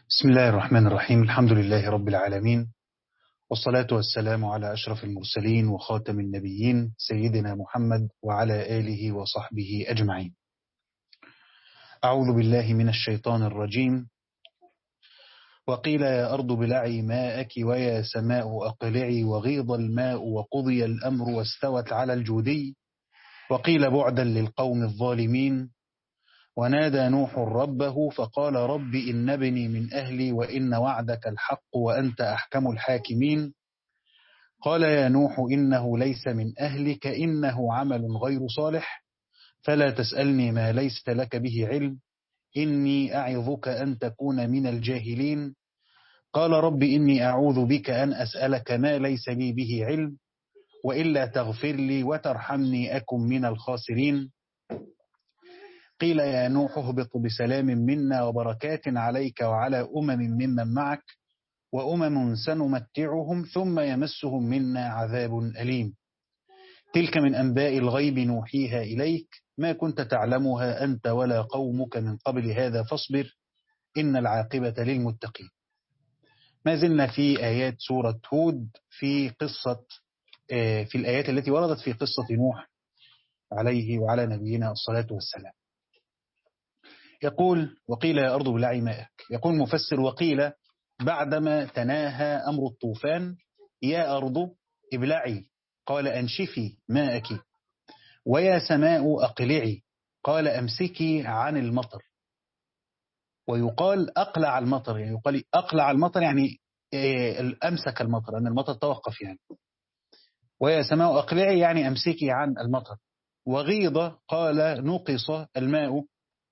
بسم الله الرحمن الرحيم الحمد لله رب العالمين والصلاة والسلام على أشرف المرسلين وخاتم النبيين سيدنا محمد وعلى آله وصحبه أجمعين أعوذ بالله من الشيطان الرجيم وقيل يا أرض بلعي ماءك ويا سماء أقلعي وغيض الماء وقضي الأمر واستوت على الجودي وقيل بعدا للقوم الظالمين ونادى نوح ربه فقال رب إن ابني من أهلي وإن وعدك الحق وأنت أحكم الحاكمين قال يا نوح إنه ليس من أهلك إنه عمل غير صالح فلا تسألني ما ليس لك به علم إني أعظك أن تكون من الجاهلين قال رب إني أعوذ بك أن أسألك ما ليس لي به علم وإلا تغفر لي وترحمني أكن من الخاسرين قيل يا نوح اهبط بسلام منا وبركات عليك وعلى أمم ممن معك وأمم سنمتعهم ثم يمسهم منا عذاب أليم تلك من أنباء الغيب نوحيها إليك ما كنت تعلمها أنت ولا قومك من قبل هذا فاصبر إن العاقبة للمتقين ما زلنا في آيات سورة هود في قصة في الآيات التي وردت في قصة نوح عليه وعلى نبينا الصلاة والسلام يقول وقيل يا أرض بلعي ماءك يقول مفسر وقيل بعدما تناهى أمر الطوفان يا أرض ابلعي قال أنشفي ماءك ويا سماء أقلعي قال أمسكي عن المطر ويقال أقلع المطر يعني يقال أقلع المطر يعني أمسك المطر أن المطر توقف يعني ويا سماء أقلعي يعني أمسكي عن المطر وغيض قال نقص الماء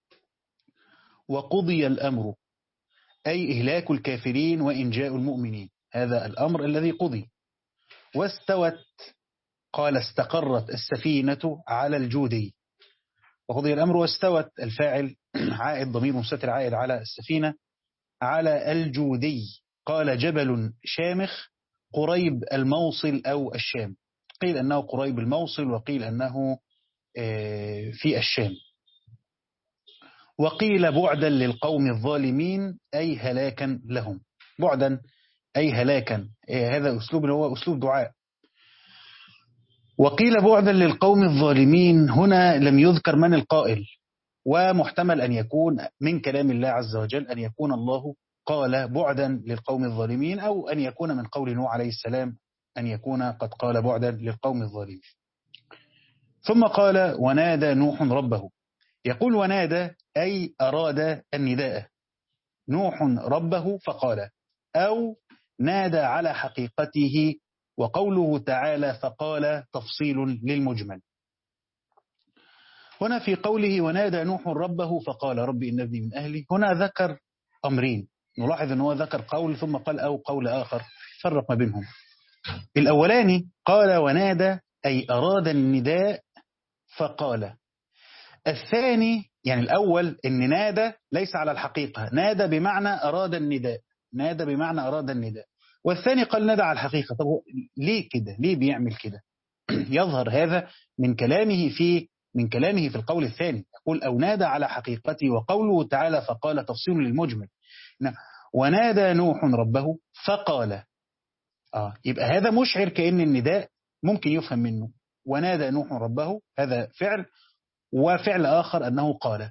وقضي الأمر أي إهلاك الكافرين وإنجاء المؤمنين هذا الأمر الذي قضي واستوت قال استقرت السفينة على الجودي وقضي الأمر واستوت الفاعل عائد ضمير مستتر عائد على السفينة على الجودي قال جبل شامخ قريب الموصل أو الشام قيل أنه قريب الموصل وقيل أنه في الشام وقيل بعدا للقوم الظالمين أي هلاكا لهم بعدا أي هلاكا هذا أسلوب هو أسلوب دعاء وقيل بعدا للقوم الظالمين هنا لم يذكر من القائل ومحتمل أن يكون من كلام الله عز وجل أن يكون الله قال بعدا للقوم الظالمين أو أن يكون من قول نوح عليه السلام أن يكون قد قال بعدا للقوم الظالمين ثم قال ونادى نوح ربه يقول ونادى أي أراد النداء نوح ربه فقال أو نادى على حقيقته وقوله تعالى فقال تفصيل للمجمل هنا في قوله ونادى نوح ربه فقال رب إن ابني من أهلي هنا ذكر أمرين نلاحظ أنه ذكر قول ثم قال أو قول آخر فرق ما بينهم الأولاني قال ونادى أي أراد النداء فقال الثاني يعني الأول إن نادى ليس على الحقيقة نادى بمعنى أراد النداء نادى بمعنى أراد النداء والثاني قال نادى على الحقيقة طب ليه كده ليه بيعمل كده يظهر هذا من كلامه في من كلامه في القول الثاني يقول أو نادى على حقيقته وقوله تعالى فقال تفصيل للمجمل ونادى نوح ربه فقال آه يبقى هذا مشعر كأن النداء ممكن يفهم منه ونادى نوح ربه هذا فعل وفعل آخر أنه قال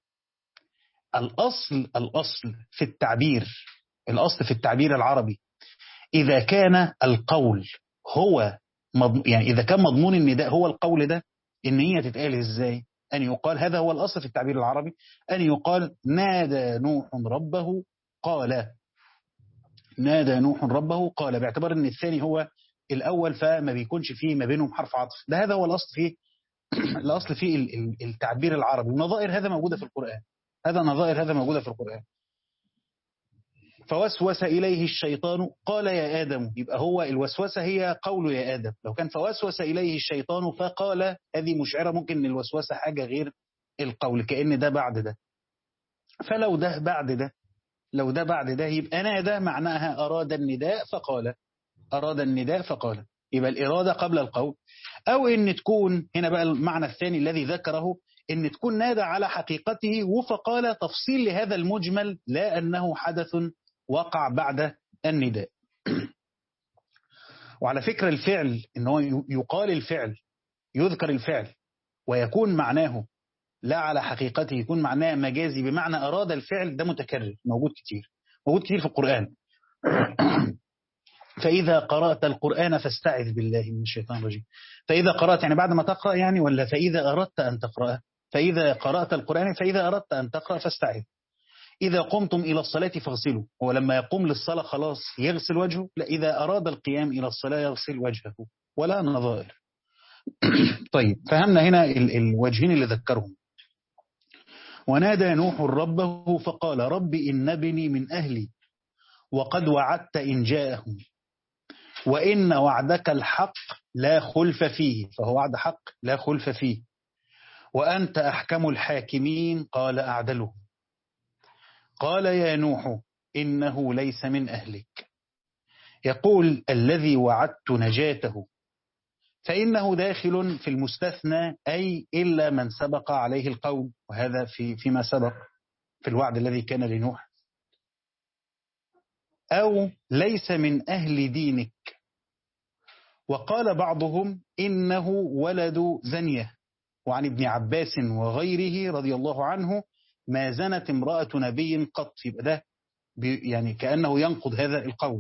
الأصل الأصل في التعبير الأصل في التعبير العربي إذا كان القول هو يعني إذا كان مضمون النداء هو القول ده إن هي تتقال إزاي أن يقال هذا هو الأصل في التعبير العربي أن يقال نادى نوح ربه قال نادى نوح ربه قال باعتبار أن الثاني هو الأول فما بيكونش فيه ما بينهم حرف عطف ده هذا هو الأصل فيه الأصل في التعبير العربي ونظائر هذا موجودة في القرآن هذا نظائر هذا موجودة في القرآن فوسوس إليه الشيطان قال يا آدم يبقى هو الوسوسة هي قول يا آدم لو كان فوسوس إليه الشيطان فقال هذه مشعرة ممكن أن الوسوسة حاجة غير القول كأن ده بعد ده فلو ده بعد ده لو ده بعد ده يبقى نادى معناها أراد النداء فقال أراد النداء فقال يبقى الإرادة قبل القول أو إن تكون هنا بقى المعنى الثاني الذي ذكره ان تكون نادى على حقيقته فقال تفصيل لهذا المجمل لا أنه حدث وقع بعد النداء وعلى فكرة الفعل ان هو يقال الفعل يذكر الفعل ويكون معناه لا على حقيقته يكون معناه مجازي بمعنى أراد الفعل ده متكرر موجود كتير موجود كتير في القرآن فإذا قرأت القرآن فاستعذ بالله من الشيطان الرجيم فإذا قرأت يعني بعد ما تقرأ يعني ولا فإذا أردت أن تقرأ فإذا قرأت القرآن فإذا أردت أن تقرأ فاستعذ إذا قمتم إلى الصلاة فاغسلوا هو لما يقوم للصلاة خلاص يغسل وجهه لا إذا أراد القيام إلى الصلاة يغسل وجهه ولا نظائر طيب فهمنا هنا الوجهين اللي ذكرهم ونادى نوح ربه فقال رب إن ابني من أهلي وقد وعدت إن جاءهم وإن وعدك الحق لا خلف فيه فهو وعد حق لا خلف فيه وأنت أحكم الحاكمين قال أعدله قال يا نوح إنه ليس من أهلك يقول الذي وعدت نجاته فإنه داخل في المستثنى أي إلا من سبق عليه القول وهذا في فيما سبق في الوعد الذي كان لنوح أو ليس من أهل دينك وقال بعضهم إنه ولد زنية وعن ابن عباس وغيره رضي الله عنه ما زنت امرأة نبي قط يبقى ده يعني كأنه ينقض هذا القول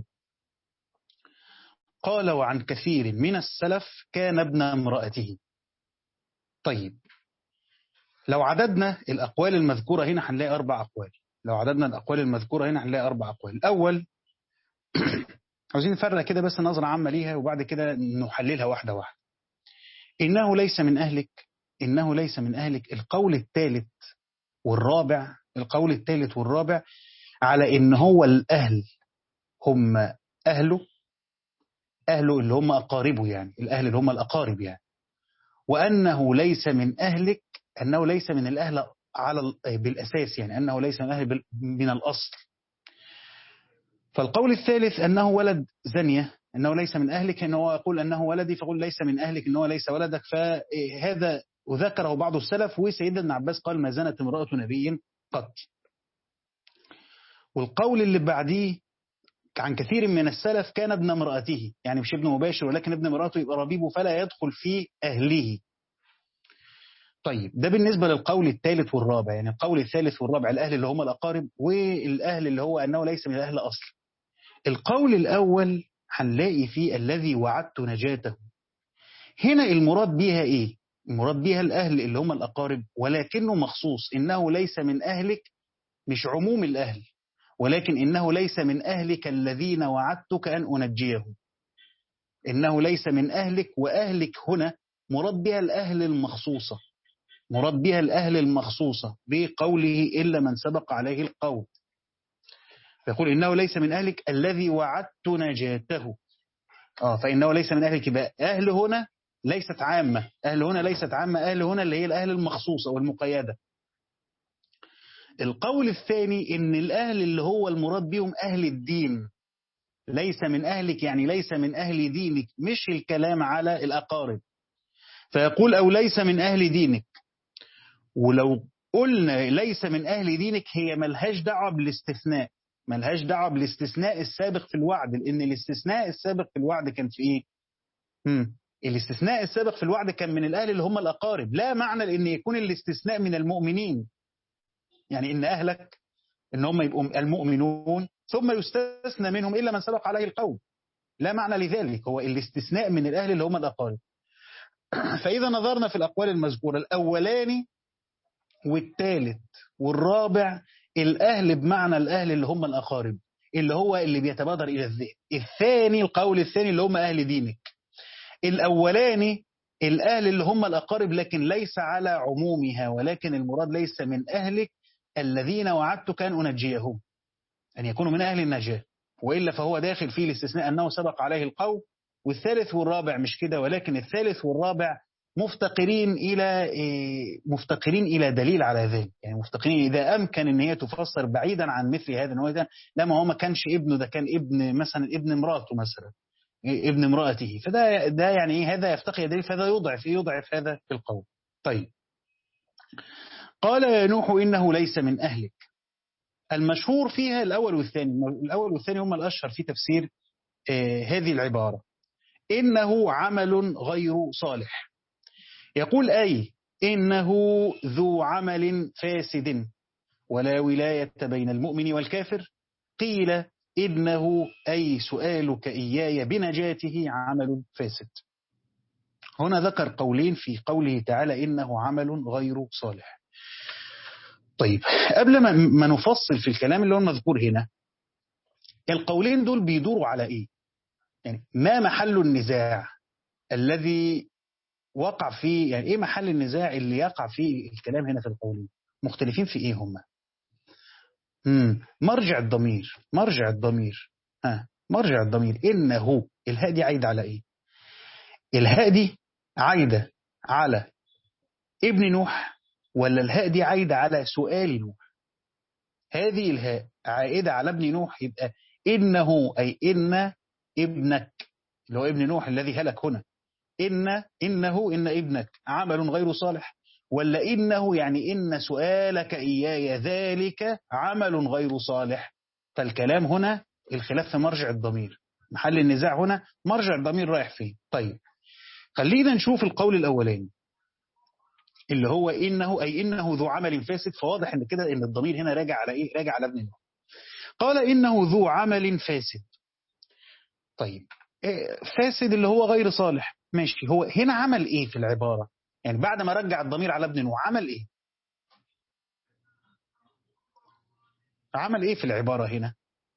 قال وعن كثير من السلف كان ابن امرأته طيب لو عددنا الأقوال المذكورة هنا هنلاقي أربع أقوال لو عددنا الأقوال المذكورة هنا هنلاقي أربع أقوال الأول عاوزين نفرق كده بس نظرة عامة ليها وبعد كده نحللها واحدة واحدة إنه ليس من أهلك إنه ليس من أهلك القول الثالث والرابع القول الثالث والرابع على إن هو الأهل هم أهله أهله اللي هم أقاربه يعني الأهل اللي هم الأقارب يعني وأنه ليس من أهلك أنه ليس من الأهل على بالأساس يعني أنه ليس من أهل من الأصل فالقول الثالث أنه ولد زنية أنه ليس من أهلك أنه يقول أنه ولدي فقل ليس من أهلك أنه ليس ولدك فهذا وذكره بعض السلف وسيدنا ابن عباس قال ما زنت امرأة نبي قط والقول اللي بعديه عن كثير من السلف كان ابن امرأته يعني مش ابن مباشر ولكن ابن امرأته يبقى ربيبه فلا يدخل في أهله طيب ده بالنسبة للقول الثالث والرابع يعني القول الثالث والرابع الأهل اللي هم الأقارب والأهل اللي هو أنه ليس من الأهل أصل القول الأول هنلاقي فيه الذي وعدت نجاته هنا المراد بها إيه المراد بها الأهل اللي هم الأقارب ولكنه مخصوص إنه ليس من أهلك مش عموم الأهل ولكن إنه ليس من أهلك الذين وعدتك أن أنجيهم إنه ليس من أهلك وأهلك هنا مراد بها الأهل المخصوصة مراد بها الأهل المخصوصة بقوله إلا من سبق عليه القول يقول إنه ليس من أهلك الذي وعدت نجاته آه فإنه ليس من أهلك بقى أهل هنا ليست عامة أهل هنا ليست عامة أهل هنا اللي هي الأهل المخصوصة والمقيدة القول الثاني ان الاهل اللي هو المراد بهم اهل الدين ليس من اهلك يعني ليس من اهل دينك مش الكلام على الاقارب فيقول او ليس من اهل دينك ولو قلنا ليس من اهل دينك هي ملهاش دعوه بالاستثناء ملهاش دعوه بالاستثناء السابق في الوعد لان الاستثناء السابق في الوعد كان في ايه هم. الاستثناء السابق في الوعد كان من الاهل اللي هم الاقارب لا معنى لان يكون الاستثناء من المؤمنين يعني إن أهلك إن هم يبقوا المؤمنون ثم يستثنى منهم إلا من سبق عليه القول لا معنى لذلك هو الاستثناء من الأهل اللي هم الأقارب فإذا نظرنا في الأقوال المذكورة الأولاني والثالث والرابع الأهل بمعنى الأهل اللي هم الأقارب اللي هو اللي بيتبادر إلى الذهن الثاني القول الثاني اللي هم أهل دينك الأولاني الأهل اللي هم الأقارب لكن ليس على عمومها ولكن المراد ليس من أهلك الذين وعدتك أن أنجيهم أن يكونوا من أهل النجاة وإلا فهو داخل فيه الاستثناء أنه سبق عليه القول والثالث والرابع مش كده ولكن الثالث والرابع مفتقرين إلى مفتقرين إلى دليل على ذلك يعني مفتقرين إذا أمكن أن هي تفسر بعيدا عن مثل هذا النوع ده لا ما هو ما كانش ابنه ده كان ابن مثلا ابن امراته مثلا ابن امرأته فده ده يعني ايه هذا يفتقر دليل فهذا يضعف يضعف هذا القول طيب قال يا نوح إنه ليس من أهلك المشهور فيها الأول والثاني الأول والثاني هم الأشهر في تفسير آه هذه العبارة إنه عمل غير صالح يقول أي إنه ذو عمل فاسد ولا ولاية بين المؤمن والكافر قيل إنه أي سؤالك إياي بنجاته عمل فاسد هنا ذكر قولين في قوله تعالى إنه عمل غير صالح طيب قبل ما نفصل في الكلام اللي هو المذكور هنا القولين دول بيدوروا على إيه يعني ما محل النزاع الذي وقع فيه يعني إيه محل النزاع اللي يقع فيه الكلام هنا في القولين مختلفين في إيه هم مم. مرجع الضمير مرجع الضمير ها مرجع الضمير إنه الهاء دي عايدة على إيه الهاء دي عايدة على ابن نوح ولا الهاء دي عايدة على سؤال نوح هذه الهاء عائدة على ابن نوح يبقى إنه أي إن ابنك اللي هو ابن نوح الذي هلك هنا إن إنه إن ابنك عمل غير صالح ولا إنه يعني إن سؤالك إياي ذلك عمل غير صالح فالكلام هنا الخلاف في مرجع الضمير محل النزاع هنا مرجع الضمير رايح فين طيب خلينا نشوف القول الأولاني اللي هو إنه أي إنه ذو عمل فاسد فواضح إن كده إن الضمير هنا راجع على إيه راجع على ابن نوح قال إنه ذو عمل فاسد طيب فاسد اللي هو غير صالح ماشي هو هنا عمل إيه في العبارة يعني بعد ما رجع الضمير على ابن نوح عمل إيه عمل إيه في العبارة هنا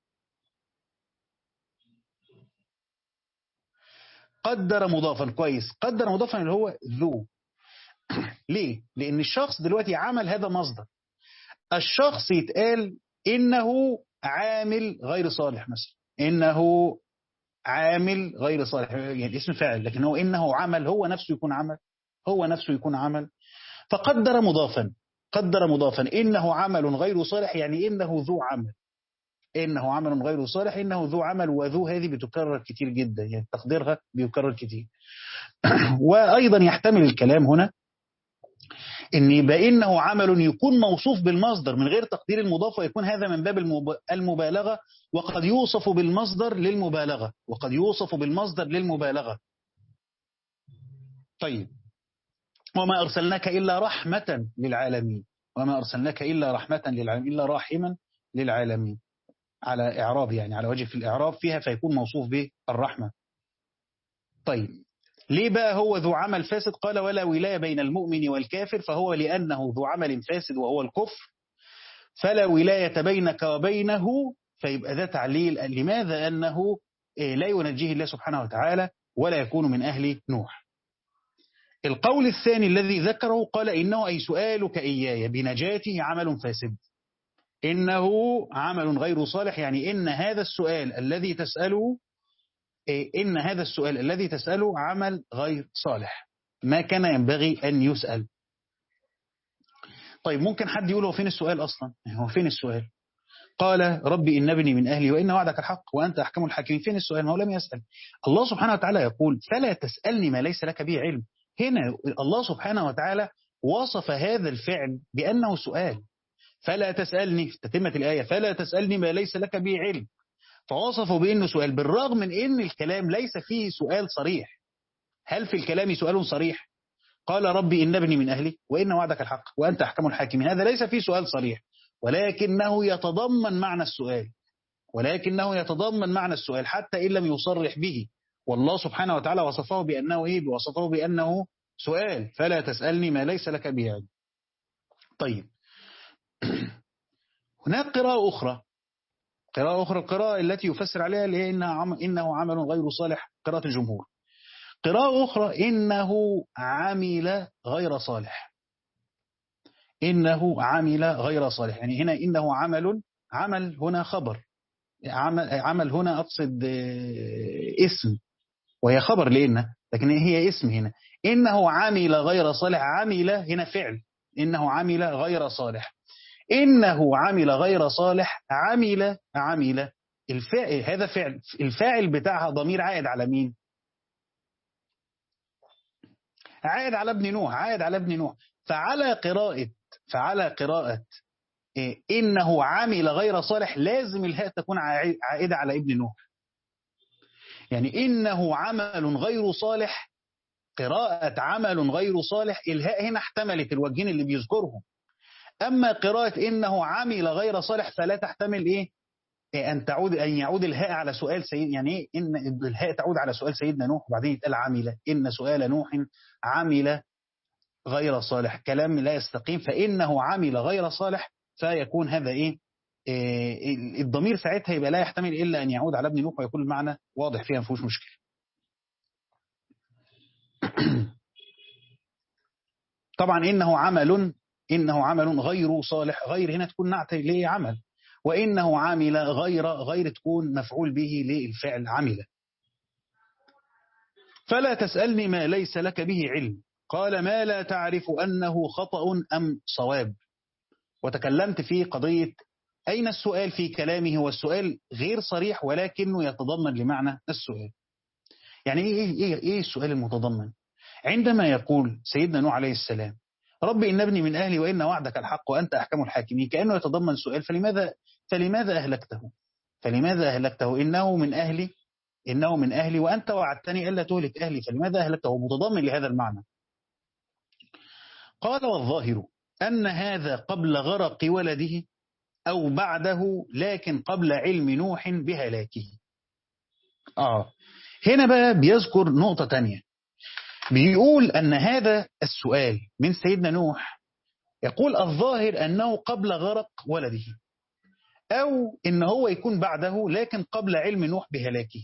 قدر مضافا كويس قدر مضافا اللي هو ذو ليه لأن الشخص دلوقتي عمل هذا مصدر الشخص يتقال إنه عامل غير صالح مثلا إنه عامل غير صالح يعني اسم فاعل لكن هو إنه عمل هو نفسه يكون عمل هو نفسه يكون عمل فقدر مضافا قدر مضافا إنه عمل غير صالح يعني إنه ذو عمل إنه عمل غير صالح إنه ذو عمل وذو هذه بتكرر كتير جدا يعني تقديرها بيكرر كتير وأيضا يحتمل الكلام هنا ان يبقى انه عمل يكون موصوف بالمصدر من غير تقدير المضاف ويكون هذا من باب المبالغه وقد يوصف بالمصدر للمبالغه وقد يوصف بالمصدر للمبالغه طيب وما ارسلناك الا رحمه للعالمين وما ارسلناك الا رحمه للعالمين الا راحما للعالمين على اعراب يعني على وجه في الاعراب فيها فيكون موصوف بالرحمه طيب ليه بقى هو ذو عمل فاسد قال ولا ولاية بين المؤمن والكافر فهو لأنه ذو عمل فاسد وهو الكفر فلا ولاية بينك وبينه فيبقى ده تعليل لماذا أنه لا ينجيه الله سبحانه وتعالى ولا يكون من أهل نوح القول الثاني الذي ذكره قال إنه أي سؤالك إياي بنجاته عمل فاسد إنه عمل غير صالح يعني إن هذا السؤال الذي تسأله إن هذا السؤال الذي تسأله عمل غير صالح ما كان ينبغي أن يسأل طيب ممكن حد يقول هو فين السؤال أصلا هو فين السؤال قال ربي إن ابني من أهلي وإن وعدك الحق وأنت أحكم الحاكمين فين السؤال ما هو لم يسأل الله سبحانه وتعالى يقول فلا تسألني ما ليس لك به علم هنا الله سبحانه وتعالى وصف هذا الفعل بأنه سؤال فلا تسألني في تتمة الآية فلا تسألني ما ليس لك به علم فوصفوا بأنه سؤال بالرغم من أن الكلام ليس فيه سؤال صريح هل في الكلام سؤال صريح قال ربي إن ابني من أهلي وإن وعدك الحق وأنت أحكم الحاكمين هذا ليس فيه سؤال صريح ولكنه يتضمن معنى السؤال ولكنه يتضمن معنى السؤال حتى إن لم يصرح به والله سبحانه وتعالى وصفه بأنه إيه وصفه بأنه سؤال فلا تسألني ما ليس لك به علم طيب هناك قراءة أخرى قراءة أخرى القراءة التي يفسر عليها اللي هي إنها عم إنه عمل غير صالح قراءة الجمهور قراءة أخرى إنه عمل غير صالح إنه عمل غير صالح يعني هنا إنه عمل عمل هنا خبر عمل, عمل هنا أقصد اسم وهي خبر لإن لكن هي اسم هنا إنه عمل غير صالح عمل هنا فعل إنه عمل غير صالح إنه عمل غير صالح عمل عمل الفاعل هذا فعل الفاعل بتاعها ضمير عائد على مين عائد على ابن نوح عائد على ابن نوح فعلى قراءة فعلى قراءة إنه عمل غير صالح لازم الهاء تكون عائدة على ابن نوح يعني إنه عمل غير صالح قراءة عمل غير صالح الهاء هنا احتملت الوجهين اللي بيذكرهم أما قراءة إنه عمل غير صالح فلا تحتمل إيه أن تعود أن يعود الهاء على سؤال سيد يعني إيه إن الهاء تعود على سؤال سيدنا نوح وبعدين يتقال عمل إن سؤال نوح عمل غير صالح كلام لا يستقيم فإنه عمل غير صالح فيكون هذا إيه, إيه الضمير ساعتها يبقى لا يحتمل إلا أن يعود على ابن نوح ويكون المعنى واضح فيها ما فيهوش مشكلة طبعا إنه عمل إنه عمل غير صالح غير هنا تكون نعت ليه عمل وإنه عامل غير غير تكون مفعول به للفعل عمل فلا تسألني ما ليس لك به علم قال ما لا تعرف أنه خطأ أم صواب وتكلمت في قضية أين السؤال في كلامه والسؤال غير صريح ولكنه يتضمن لمعنى السؤال يعني إيه, إيه, إيه السؤال المتضمن عندما يقول سيدنا نوح عليه السلام رب إن ابني من أهلي وإن وعدك الحق وأنت أحكم الحاكمين كأنه يتضمن سؤال فلماذا فلماذا أهلكته فلماذا أهلكته إنه من أهلي إنه من أهلي وأنت وعدتني ألا تهلك أهلي فلماذا أهلكته متضمن لهذا المعنى قال والظاهر أن هذا قبل غرق ولده أو بعده لكن قبل علم نوح بهلاكه آه هنا بقى بيذكر نقطة تانية بيقول أن هذا السؤال من سيدنا نوح يقول الظاهر أنه قبل غرق ولده أو إن هو يكون بعده لكن قبل علم نوح بهلاكه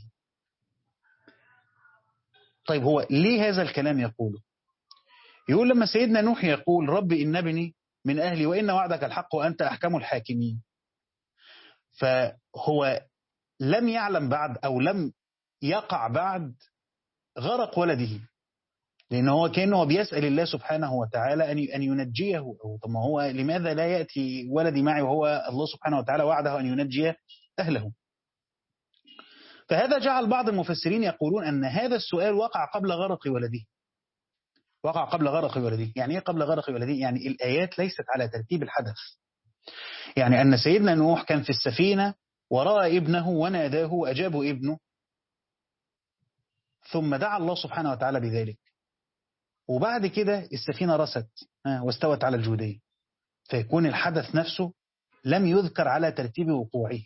طيب هو ليه هذا الكلام يقوله يقول لما سيدنا نوح يقول رب إن ابني من أهلي وإن وعدك الحق وأنت أحكم الحاكمين فهو لم يعلم بعد أو لم يقع بعد غرق ولده لأن هو كأنه بيسأل الله سبحانه وتعالى أن أن ينجيه طب ما هو لماذا لا يأتي ولدي معي وهو الله سبحانه وتعالى وعده أن ينجي أهله فهذا جعل بعض المفسرين يقولون أن هذا السؤال وقع قبل غرق ولده وقع قبل غرق ولده يعني إيه قبل غرق ولده يعني الآيات ليست على ترتيب الحدث يعني أن سيدنا نوح كان في السفينة ورأى ابنه وناداه وأجابه ابنه ثم دعا الله سبحانه وتعالى بذلك وبعد كده السفينة رست واستوت على الجودية فيكون الحدث نفسه لم يذكر على ترتيب وقوعه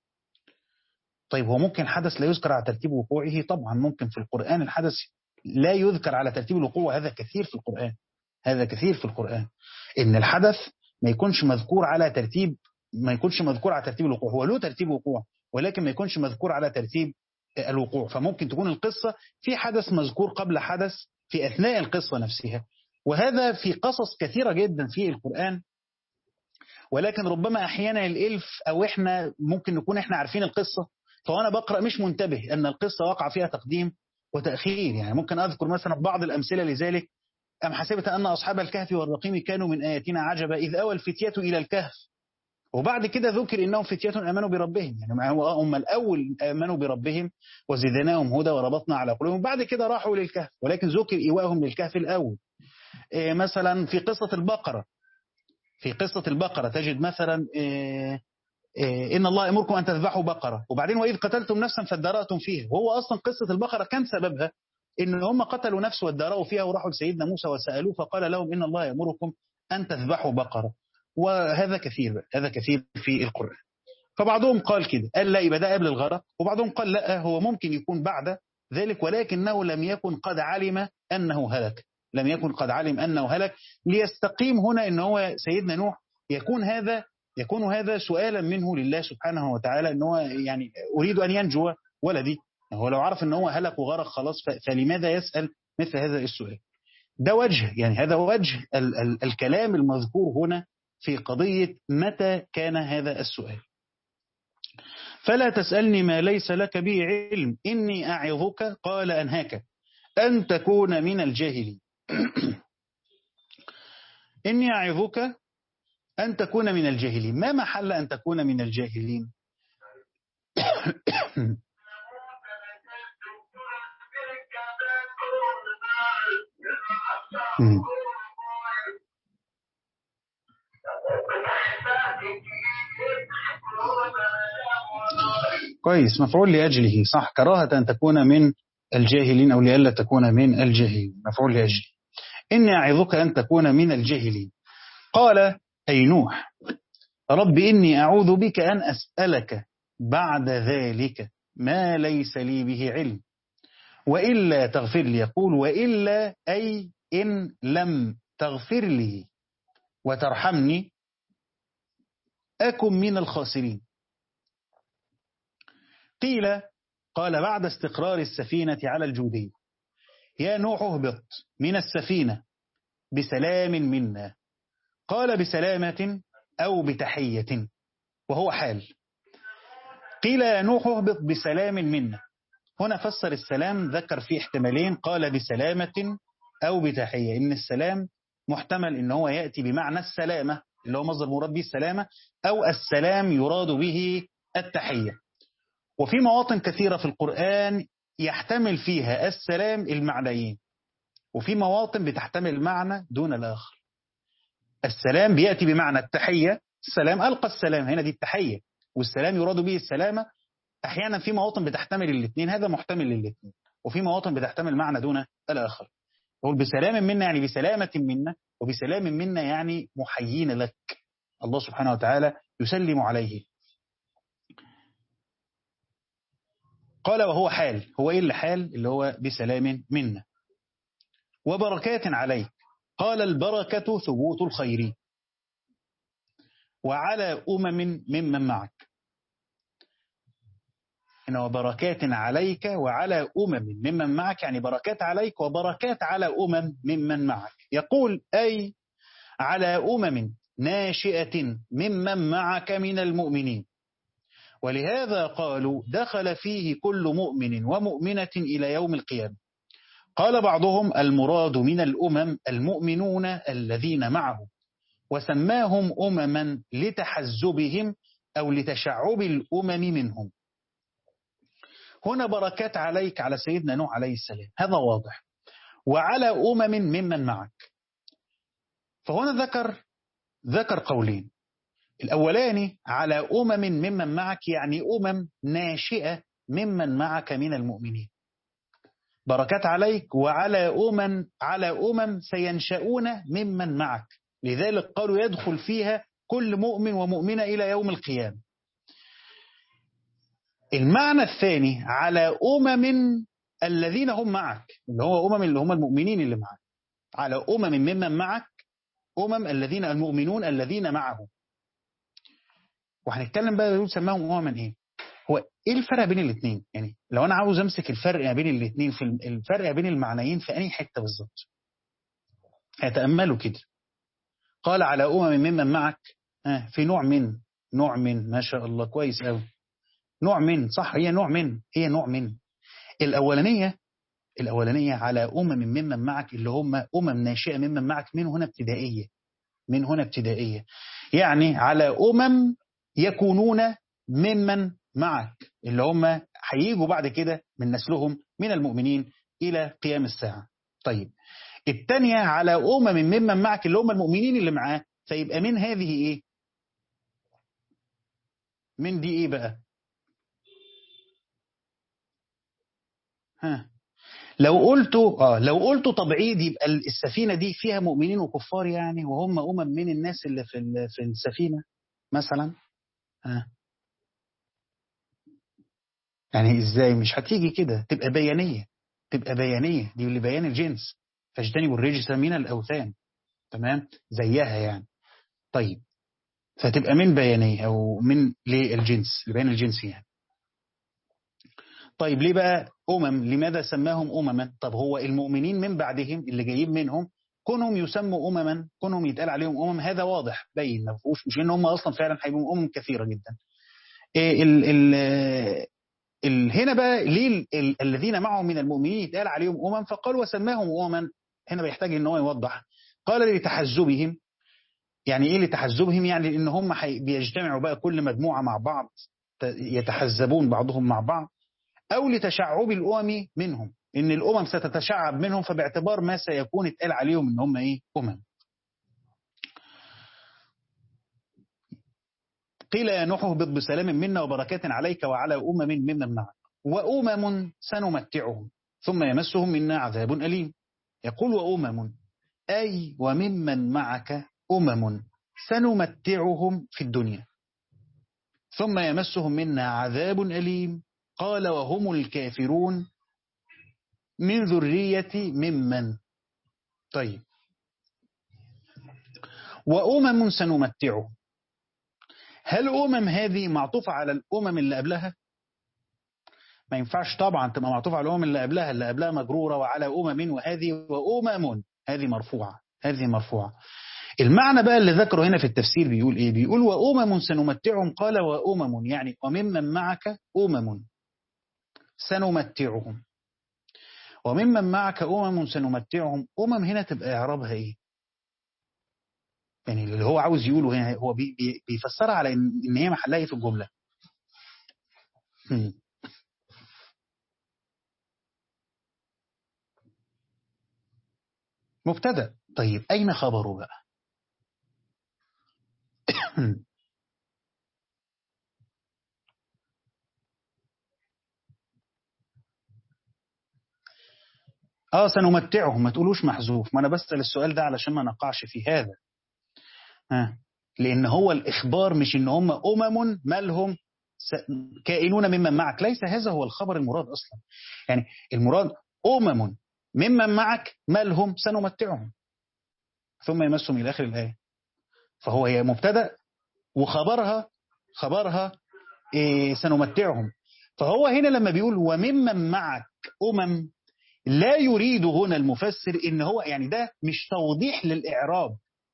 طيب هو ممكن حدث لا يذكر على ترتيب وقوعه طبعا ممكن في القرآن الحدث لا يذكر على ترتيب الوقوع هذا كثير في القرآن هذا كثير في القرآن إن الحدث ما يكونش مذكور على ترتيب ما يكونش مذكور على ترتيب الوقوع هو له ترتيب وقوع ولكن ما يكونش مذكور على ترتيب الوقوع فممكن تكون القصة في حدث مذكور قبل حدث في أثناء القصة نفسها وهذا في قصص كثيرة جدا في القرآن ولكن ربما أحيانا الإلف أو إحنا ممكن نكون إحنا عارفين القصة فأنا بقرأ مش منتبه أن القصة وقع فيها تقديم وتأخير يعني ممكن أذكر مثلا بعض الأمثلة لذلك أم حسبت أن أصحاب الكهف والرقيم كانوا من آياتنا عجبا إذ أوى الفتية إلى الكهف وبعد كده ذكر إنهم فتية آمنوا بربهم يعني هم الأول آمنوا بربهم وزدناهم هدى وربطنا على قلوبهم بعد كده راحوا للكهف ولكن ذكر إيواهم للكهف الأول إيه مثلا في قصة البقرة في قصة البقرة تجد مثلا إيه إيه إن الله يأمركم أن تذبحوا بقرة وبعدين وإذ قتلتم نفسا فادارأتم فيها وهو أصلا قصة البقرة كان سببها إن هم قتلوا نفس وادارأوا فيها وراحوا لسيدنا موسى وسألوه فقال لهم إن الله يأمركم أن تذبحوا بقرة وهذا كثير بقى. هذا كثير في القرآن فبعضهم قال كده قال لا يبقى ده قبل الغرق وبعضهم قال لا هو ممكن يكون بعد ذلك ولكنه لم يكن قد علم أنه هلك لم يكن قد علم أنه هلك ليستقيم هنا أن هو سيدنا نوح يكون هذا يكون هذا سؤالا منه لله سبحانه وتعالى أن هو يعني أريد أن ينجو ولدي هو لو عرف أن هو هلك وغرق خلاص فلماذا يسأل مثل هذا السؤال ده وجه يعني هذا وجه ال ال الكلام المذكور هنا في قضية متى كان هذا السؤال فلا تسألني ما ليس لك به علم إني أعظك قال أنهاك أن تكون من الجاهلين إني أعظك أن تكون من الجاهلين ما محل أن تكون من الجاهلين كويس مفعول لأجله صح كراهة أن تكون من الجاهلين أو لئلا تكون من الجاهلين مفعول لأجله إني أعظك أن تكون من الجاهلين قال أي نوح رب إني أعوذ بك أن أسألك بعد ذلك ما ليس لي به علم وإلا تغفر لي يقول وإلا أي إن لم تغفر لي وترحمني أكن من الخاسرين قيل قال بعد استقرار السفينة على الجودية يا نوح اهبط من السفينة بسلام منا قال بسلامة أو بتحية وهو حال قيل يا نوح اهبط بسلام منا هنا فسر السلام ذكر فيه احتمالين قال بسلامة أو بتحية إن السلام محتمل إن هو يأتي بمعنى السلامة اللي هو مصدر مراد به السلامة أو السلام يراد به التحية وفي مواطن كثيرة في القرآن يحتمل فيها السلام المعنيين وفي مواطن بتحتمل معنى دون الآخر السلام بيأتي بمعنى التحية السلام ألقى السلام هنا دي التحية والسلام يراد به السلامة أحيانا في مواطن بتحتمل الاثنين هذا محتمل للاثنين وفي مواطن بتحتمل معنى دون الآخر يقول بسلام منا يعني بسلامة منا وبسلام منا يعني محيين لك الله سبحانه وتعالى يسلم عليه قال وهو حال هو إيه اللي حال اللي هو بسلام منا وبركات عليك قال البركة ثبوت الخير وعلى أمم ممن معك إن وبركات عليك وعلى أمم ممن معك يعني بركات عليك وبركات على أمم ممن معك يقول أي على أمم ناشئة ممن معك من المؤمنين ولهذا قالوا دخل فيه كل مؤمن ومؤمنة إلى يوم القيامة قال بعضهم المراد من الأمم المؤمنون الذين معه وسماهم أمما لتحزبهم أو لتشعب الأمم منهم هنا بركات عليك على سيدنا نوح عليه السلام هذا واضح وعلى أمم ممن معك فهنا ذكر ذكر قولين الأولاني على أمم ممن معك يعني أمم ناشئة ممن معك من المؤمنين بركات عليك وعلى أمم على أمم سينشؤون ممن معك لذلك قالوا يدخل فيها كل مؤمن ومؤمنة إلى يوم القيامة المعنى الثاني على أمم الذين هم معك اللي هو أمم اللي هم المؤمنين اللي معك على أمم ممن معك أمم الذين المؤمنون الذين معه وهنتكلم بقى يقول سماهم أمما إيه هو إيه الفرق بين الاثنين يعني لو أنا عاوز أمسك الفرق ما بين الاثنين في الفرق بين المعنيين في أي حتة بالظبط هيتأملوا كده قال على أمم ممن معك آه في نوع من نوع من ما شاء الله كويس قوي نوع من صح هي نوع من هي نوع من الأولانية الأولانية على أمم ممن معك اللي هم أمم ناشئة ممن معك من هنا ابتدائية من هنا ابتدائية يعني على أمم يكونون ممن معك اللي هم هيجوا بعد كده من نسلهم من المؤمنين إلى قيام الساعة طيب الثانية على أمم ممن معك اللي هم المؤمنين اللي معاه فيبقى من هذه إيه من دي إيه بقى ها لو قلت اه لو قلت تبعيد يبقى السفينه دي فيها مؤمنين وكفار يعني وهم امم من الناس اللي في في السفينه مثلا ها يعني ازاي مش هتيجي كده تبقى بيانيه تبقى بيانيه دي اللي بيان الجنس فاجتنبوا الرجس من الاوثان تمام زيها يعني طيب فتبقى من بيانيه او من للجنس لبيان الجنس يعني طيب ليه بقى أمم لماذا سماهم أمما طب هو المؤمنين من بعدهم اللي جايين منهم كونهم يسموا أمما كونهم يتقال عليهم أمم هذا واضح باين ما فيهوش مش إن هم أصلا فعلا هيبقوا أمم كثيرة جدا إيه ال ال ال هنا بقى ليه ال ال الذين معهم من المؤمنين يتقال عليهم أمم فقال وسماهم أمما هنا بيحتاج إن هو يوضح قال لتحزبهم يعني إيه لتحزبهم يعني إن هم بيجتمعوا بقى كل مجموعة مع بعض يتحزبون بعضهم مع بعض أو لتشعب الأمم منهم إن الأمم ستتشعب منهم فباعتبار ما سيكون اتقال عليهم إن هم إيه أمم قيل يا نوح اهبط بسلام منا وبركات عليك وعلى أمم ممن معك وأمم سنمتعهم ثم يمسهم منا عذاب أليم يقول وأمم أي وممن معك أمم سنمتعهم في الدنيا ثم يمسهم منا عذاب أليم قال وهم الكافرون من ذرية ممن طيب وأمم سنمتعهم هل أمم هذه معطوفة على الأمم اللي قبلها ما ينفعش طبعا تبقى معطوفة على الأمم اللي قبلها اللي قبلها مجرورة وعلى أمم وهذه وأمم هذه مرفوعة هذه مرفوعة المعنى بقى اللي ذكره هنا في التفسير بيقول إيه بيقول وأمم سنمتعهم قال وأمم يعني وممن معك أمم سنمتعهم وممن معك أمم سنمتعهم أمم هنا تبقى إعرابها إيه يعني اللي هو عاوز يقوله هنا هو بي بي بيفسرها على إن, إن هي محلها إيه في الجملة هم. مبتدا طيب أين خبره بقى اه سنمتعهم ما تقولوش محذوف ما انا بسأل السؤال ده علشان ما نقعش في هذا ها لان هو الاخبار مش ان هم امم مالهم كائنون ممن معك ليس هذا هو الخبر المراد اصلا يعني المراد امم ممن معك مالهم سنمتعهم ثم يمسهم الى اخر الايه فهو هي مبتدا وخبرها خبرها إيه سنمتعهم فهو هنا لما بيقول وممن معك امم لا يريد هنا المفسر ان هو يعني ده مش توضيح للاعراب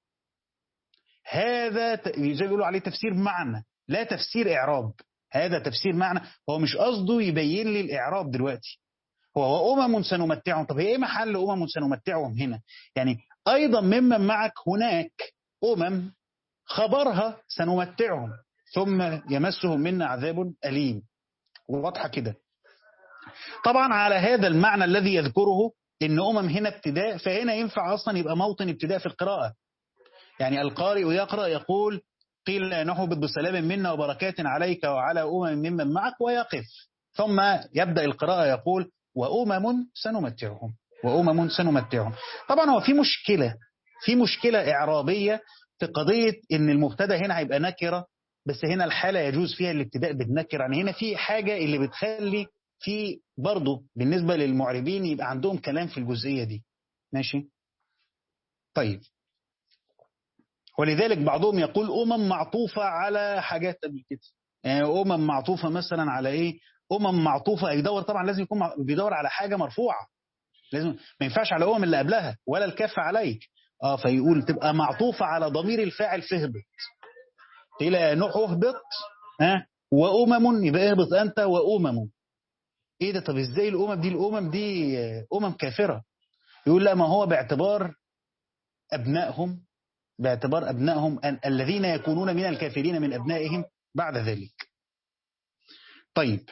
هذا زي بيقولوا عليه تفسير معنى لا تفسير اعراب هذا تفسير معنى هو مش قصده يبين لي الاعراب دلوقتي هو امم سنمتعهم طب هي ايه محل امم سنمتعهم هنا يعني ايضا ممن معك هناك امم خبرها سنمتعهم ثم يمسهم منا عذاب اليم واضحه كده طبعا على هذا المعنى الذي يذكره ان امم هنا ابتداء فهنا ينفع اصلا يبقى موطن ابتداء في القراءه يعني القارئ يقرا يقول قيل نحبط بسلام منا وبركات عليك وعلى امم ممن معك ويقف ثم يبدا القراءه يقول وامم سنمتعهم وامم سنمتعهم طبعا هو في مشكله في مشكله اعرابيه في قضيه ان المبتدا هنا هيبقى نكره بس هنا الحاله يجوز فيها الابتداء بالنكره يعني هنا في حاجه اللي بتخلي في برضه بالنسبة للمعربين يبقى عندهم كلام في الجزئية دي ماشي طيب ولذلك بعضهم يقول أمم معطوفة على حاجات قبل كده يعني أمم معطوفة مثلا على إيه أمم معطوفة يدور طبعا لازم يكون بيدور على حاجة مرفوعة لازم ما ينفعش على أمم اللي قبلها ولا الكف عليك اه فيقول تبقى معطوفة على ضمير الفاعل في اهبط إلى نوح اهبط ها وأمم يبقى اهبط أنت وأمم ايه ده طب ازاي الامم دي الامم دي امم كافره يقول لا ما هو باعتبار ابنائهم باعتبار ابنائهم أن الذين يكونون من الكافرين من ابنائهم بعد ذلك طيب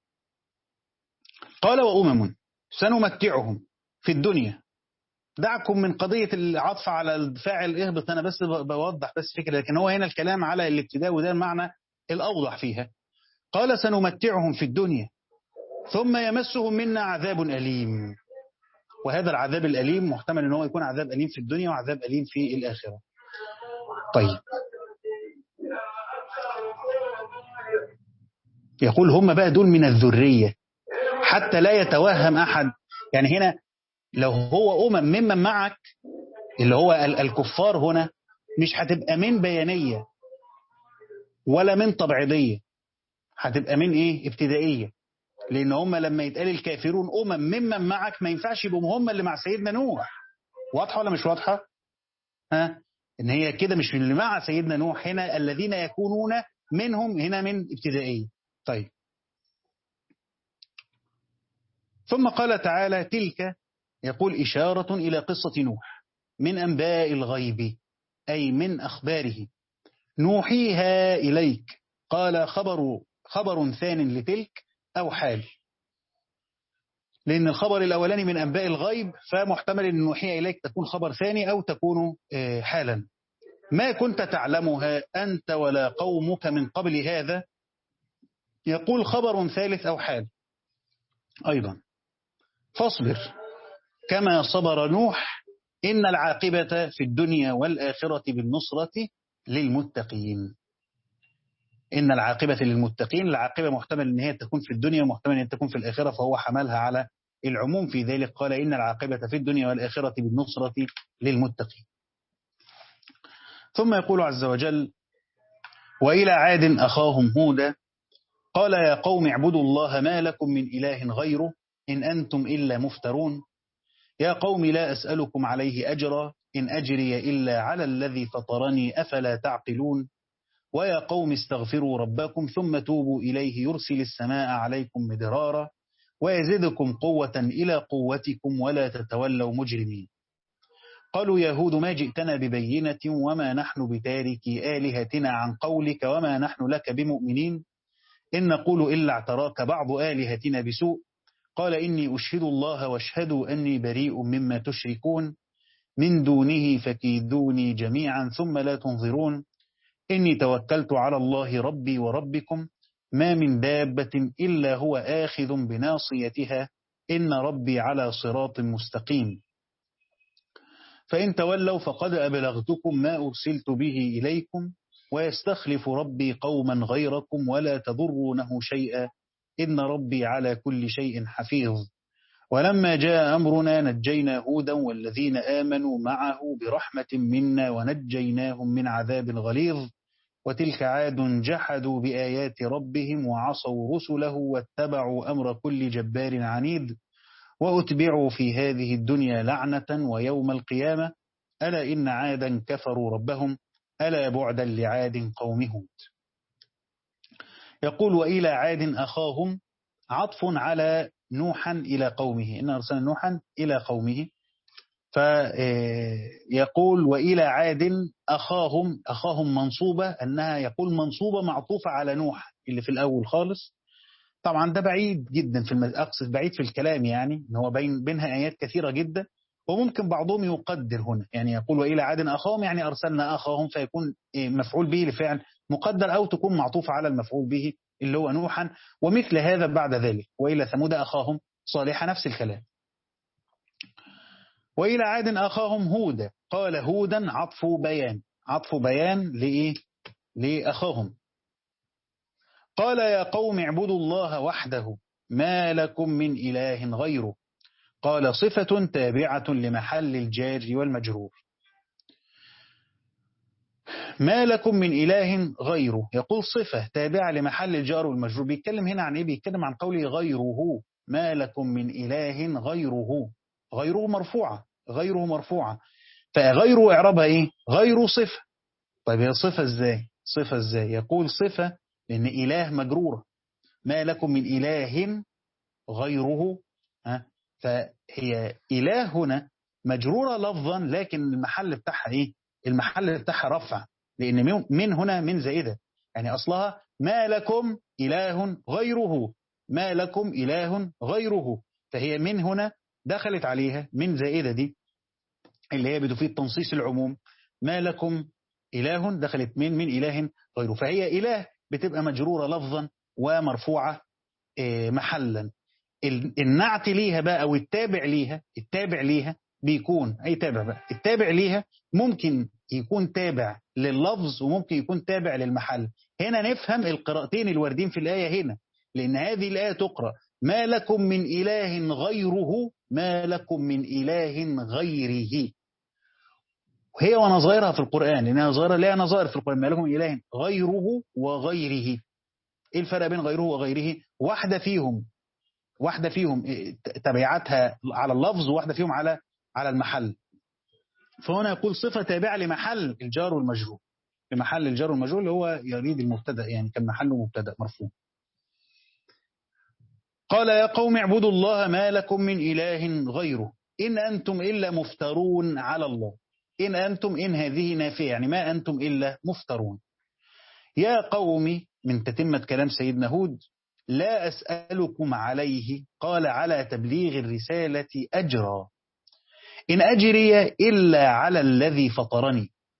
قال وامم سنمتعهم في الدنيا دعكم من قضية العطف على الفاعل اهبط أنا بس بوضح بس فكرة لكن هو هنا الكلام على الابتداء وده المعنى الأوضح فيها قال سنمتعهم في الدنيا ثم يمسهم منا عذاب أليم وهذا العذاب الأليم محتمل أنه يكون عذاب أليم في الدنيا وعذاب أليم في الآخرة طيب يقول هم بقى دول من الذرية حتى لا يتوهم أحد يعني هنا لو هو أمم ممن معك اللي هو الكفار هنا مش هتبقى من بيانية ولا من طبعيدية هتبقى من إيه ابتدائية لأن هم لما يتقال الكافرون أمم ممن معك ما ينفعش يبقوا هم اللي مع سيدنا نوح واضحة ولا مش واضحة ها إن هي كده مش اللي مع سيدنا نوح هنا الذين يكونون منهم هنا من ابتدائية طيب ثم قال تعالى تلك يقول إشارة إلى قصة نوح من أنباء الغيب أي من أخباره نوحيها إليك قال خبر خبر ثان لتلك أو حال لأن الخبر الأولاني من أنباء الغيب فمحتمل أن نوحيها إليك تكون خبر ثاني أو تكون حالا ما كنت تعلمها أنت ولا قومك من قبل هذا يقول خبر ثالث أو حال أيضا فاصبر كما صبر نوح إن العاقبة في الدنيا والآخرة بالنصرة للمتقين إن العاقبة للمتقين العاقبة محتمل أن هي تكون في الدنيا ومحتمل أن تكون في الآخرة فهو حملها على العموم في ذلك قال إن العاقبة في الدنيا والآخرة بالنصرة للمتقين ثم يقول عز وجل وإلى عاد أخاهم هودا قال يا قوم اعبدوا الله ما لكم من إله غيره إن أنتم إلا مفترون يا قوم لا أسألكم عليه أجرا إن أجري إلا على الذي فطرني أفلا تعقلون ويا قوم استغفروا ربكم ثم توبوا إليه يرسل السماء عليكم مدرارا ويزدكم قوة إلى قوتكم ولا تتولوا مجرمين قالوا يهود ما جئتنا ببينة وما نحن بتاركي آلهتنا عن قولك وما نحن لك بمؤمنين إن نقول إلا اعتراك بعض آلهتنا بسوء قال إني أشهد الله واشهدوا أني بريء مما تشركون من دونه فكيدوني جميعا ثم لا تنظرون إني توكلت على الله ربي وربكم ما من دابة إلا هو آخذ بناصيتها إن ربي على صراط مستقيم فإن تولوا فقد أبلغتكم ما أرسلت به إليكم ويستخلف ربي قوما غيركم ولا تضرونه شيئا إن ربي على كل شيء حفيظ ولما جاء أمرنا نجينا هودا والذين آمنوا معه برحمة منا ونجيناهم من عذاب غليظ وتلك عاد جحدوا بآيات ربهم وعصوا رسله واتبعوا أمر كل جبار عنيد وأتبعوا في هذه الدنيا لعنة ويوم القيامة ألا إن عادا كفروا ربهم ألا بعدا لعاد قوم هود يقول وإلى عاد أخاهم عطف على نوحا إلى قومه إن أرسلنا نوحا إلى قومه فيقول وإلى عاد أخاهم أخاهم منصوبة أنها يقول منصوبة معطوفة على نوح اللي في الأول خالص طبعا ده بعيد جدا في المز... أقصد بعيد في الكلام يعني إن هو بين بينها آيات كثيرة جدا وممكن بعضهم يقدر هنا يعني يقول وإلى عاد أخاهم يعني أرسلنا أخاهم فيكون مفعول به لفعل مقدر أو تكون معطوفة على المفعول به اللي هو نوحا ومثل هذا بعد ذلك وإلى ثمود أخاهم صالحا نفس الكلام وإلى عاد أخاهم هودا قال هودا عطف بيان عطف بيان لإيه لأخاهم قال يا قوم اعبدوا الله وحده ما لكم من إله غيره قال صفة تابعة لمحل الجار والمجرور ما لكم من إله غيره يقول صفة تابعة لمحل الجار والمجرور بيتكلم هنا عن إيه بيتكلم عن قوله غيره ما لكم من إله غيره غيره مرفوعة غيره مرفوعة فغيره إعرابها إيه غير صفة طيب هي صفة إزاي صفة إزاي يقول صفة لأن إله مجرورة ما لكم من إله غيره ها فهي إله هنا مجرورة لفظا لكن المحل بتاعها إيه المحل بتاعها رفع لأن من هنا من زائدة يعني أصلها ما لكم إله غيره ما لكم إله غيره فهي من هنا دخلت عليها من زائدة دي اللي هي بتفيد تنصيص العموم ما لكم إله دخلت من من إله غيره فهي إله بتبقى مجرورة لفظا ومرفوعة محلا النعت ليها بقى أو التابع ليها التابع ليها بيكون أي تابع بقى التابع ليها ممكن يكون تابع لللفظ وممكن يكون تابع للمحل هنا نفهم القراءتين الواردين في الآية هنا لأن هذه الآية تقرأ ما لكم من إله غيره ما لكم من إله غيره هي ونظائرها في القرآن لأنها ظاهرة لها نظائر في القرآن ما لكم من إله غيره وغيره إيه الفرق بين غيره وغيره واحدة فيهم واحدة فيهم تبعاتها على اللفظ وواحدة فيهم على على المحل فهنا يقول صفة تابعة لمحل الجار والمجرور لمحل الجار والمجرور اللي هو يريد المبتدا يعني كان محله مبتدا مرفوع قال يا قوم اعبدوا الله ما لكم من إله غيره إن أنتم إلا مفترون على الله إن أنتم إن هذه نافية يعني ما أنتم إلا مفترون يا قوم من تتمة كلام سيدنا هود لا أسألكم عليه قال على تبليغ الرسالة أجرا إن أجري إلا على الذي فطرني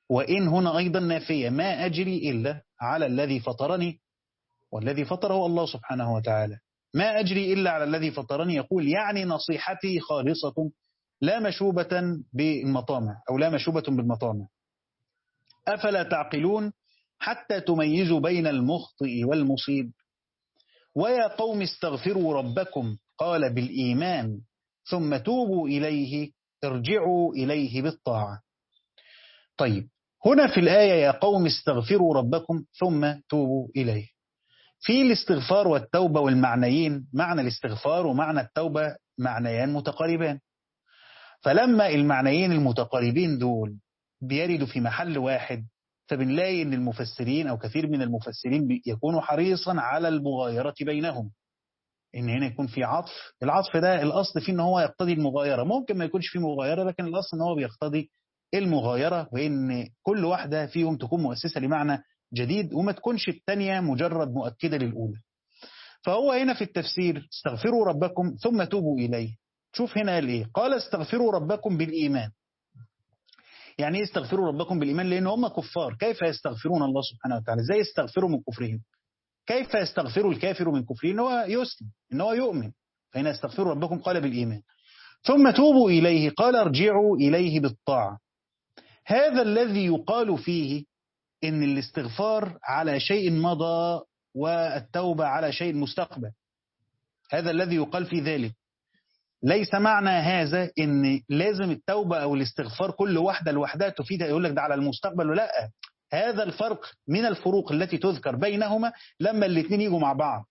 وإن هنا أيضا نافية ما أجري إلا على الذي فطرني والذي فطره الله سبحانه وتعالى ما أجري إلا على الذي فطرني يقول يعني نصيحتي خالصة لا مشوبة بالمطامع أو لا مشوبة بالمطامع أفلا تعقلون حتى تميزوا بين المخطئ والمصيب ويا قوم استغفروا ربكم قال بالإيمان ثم توبوا إليه ارجعوا إليه بالطاعة طيب هنا في الآية يا قوم استغفروا ربكم ثم توبوا إليه في الاستغفار والتوبة والمعنيين معنى الاستغفار ومعنى التوبة معنيان متقاربان فلما المعنيين المتقاربين دول بيردوا في محل واحد فبنلاقي ان المفسرين او كثير من المفسرين يكونوا حريصا على المغايرة بينهم ان هنا يكون في عطف العطف ده الاصل فيه ان هو يقتضي المغايرة ممكن ما يكونش فيه مغايرة لكن الاصل ان هو بيقتضي المغايرة وان كل واحدة فيهم تكون مؤسسة لمعنى جديد وما تكونش الثانية مجرد مؤكدة للأولى فهو هنا في التفسير استغفروا ربكم ثم توبوا إليه شوف هنا قال إيه قال استغفروا ربكم بالإيمان يعني ايه استغفروا ربكم بالإيمان لأن هم كفار كيف يستغفرون الله سبحانه وتعالى ازاي يستغفروا من كفرهم كيف يستغفر الكافر من كفره ان هو يسلم ان هو يؤمن فهنا استغفروا ربكم قال بالإيمان ثم توبوا إليه قال ارجعوا إليه بالطاعة هذا الذي يقال فيه إن الاستغفار على شيء مضى والتوبة على شيء مستقبل هذا الذي يقال في ذلك ليس معنى هذا ان لازم التوبة او الاستغفار كل واحدة لوحدها تفيد يقول لك ده على المستقبل ولا هذا الفرق من الفروق التي تذكر بينهما لما الاثنين يجوا مع بعض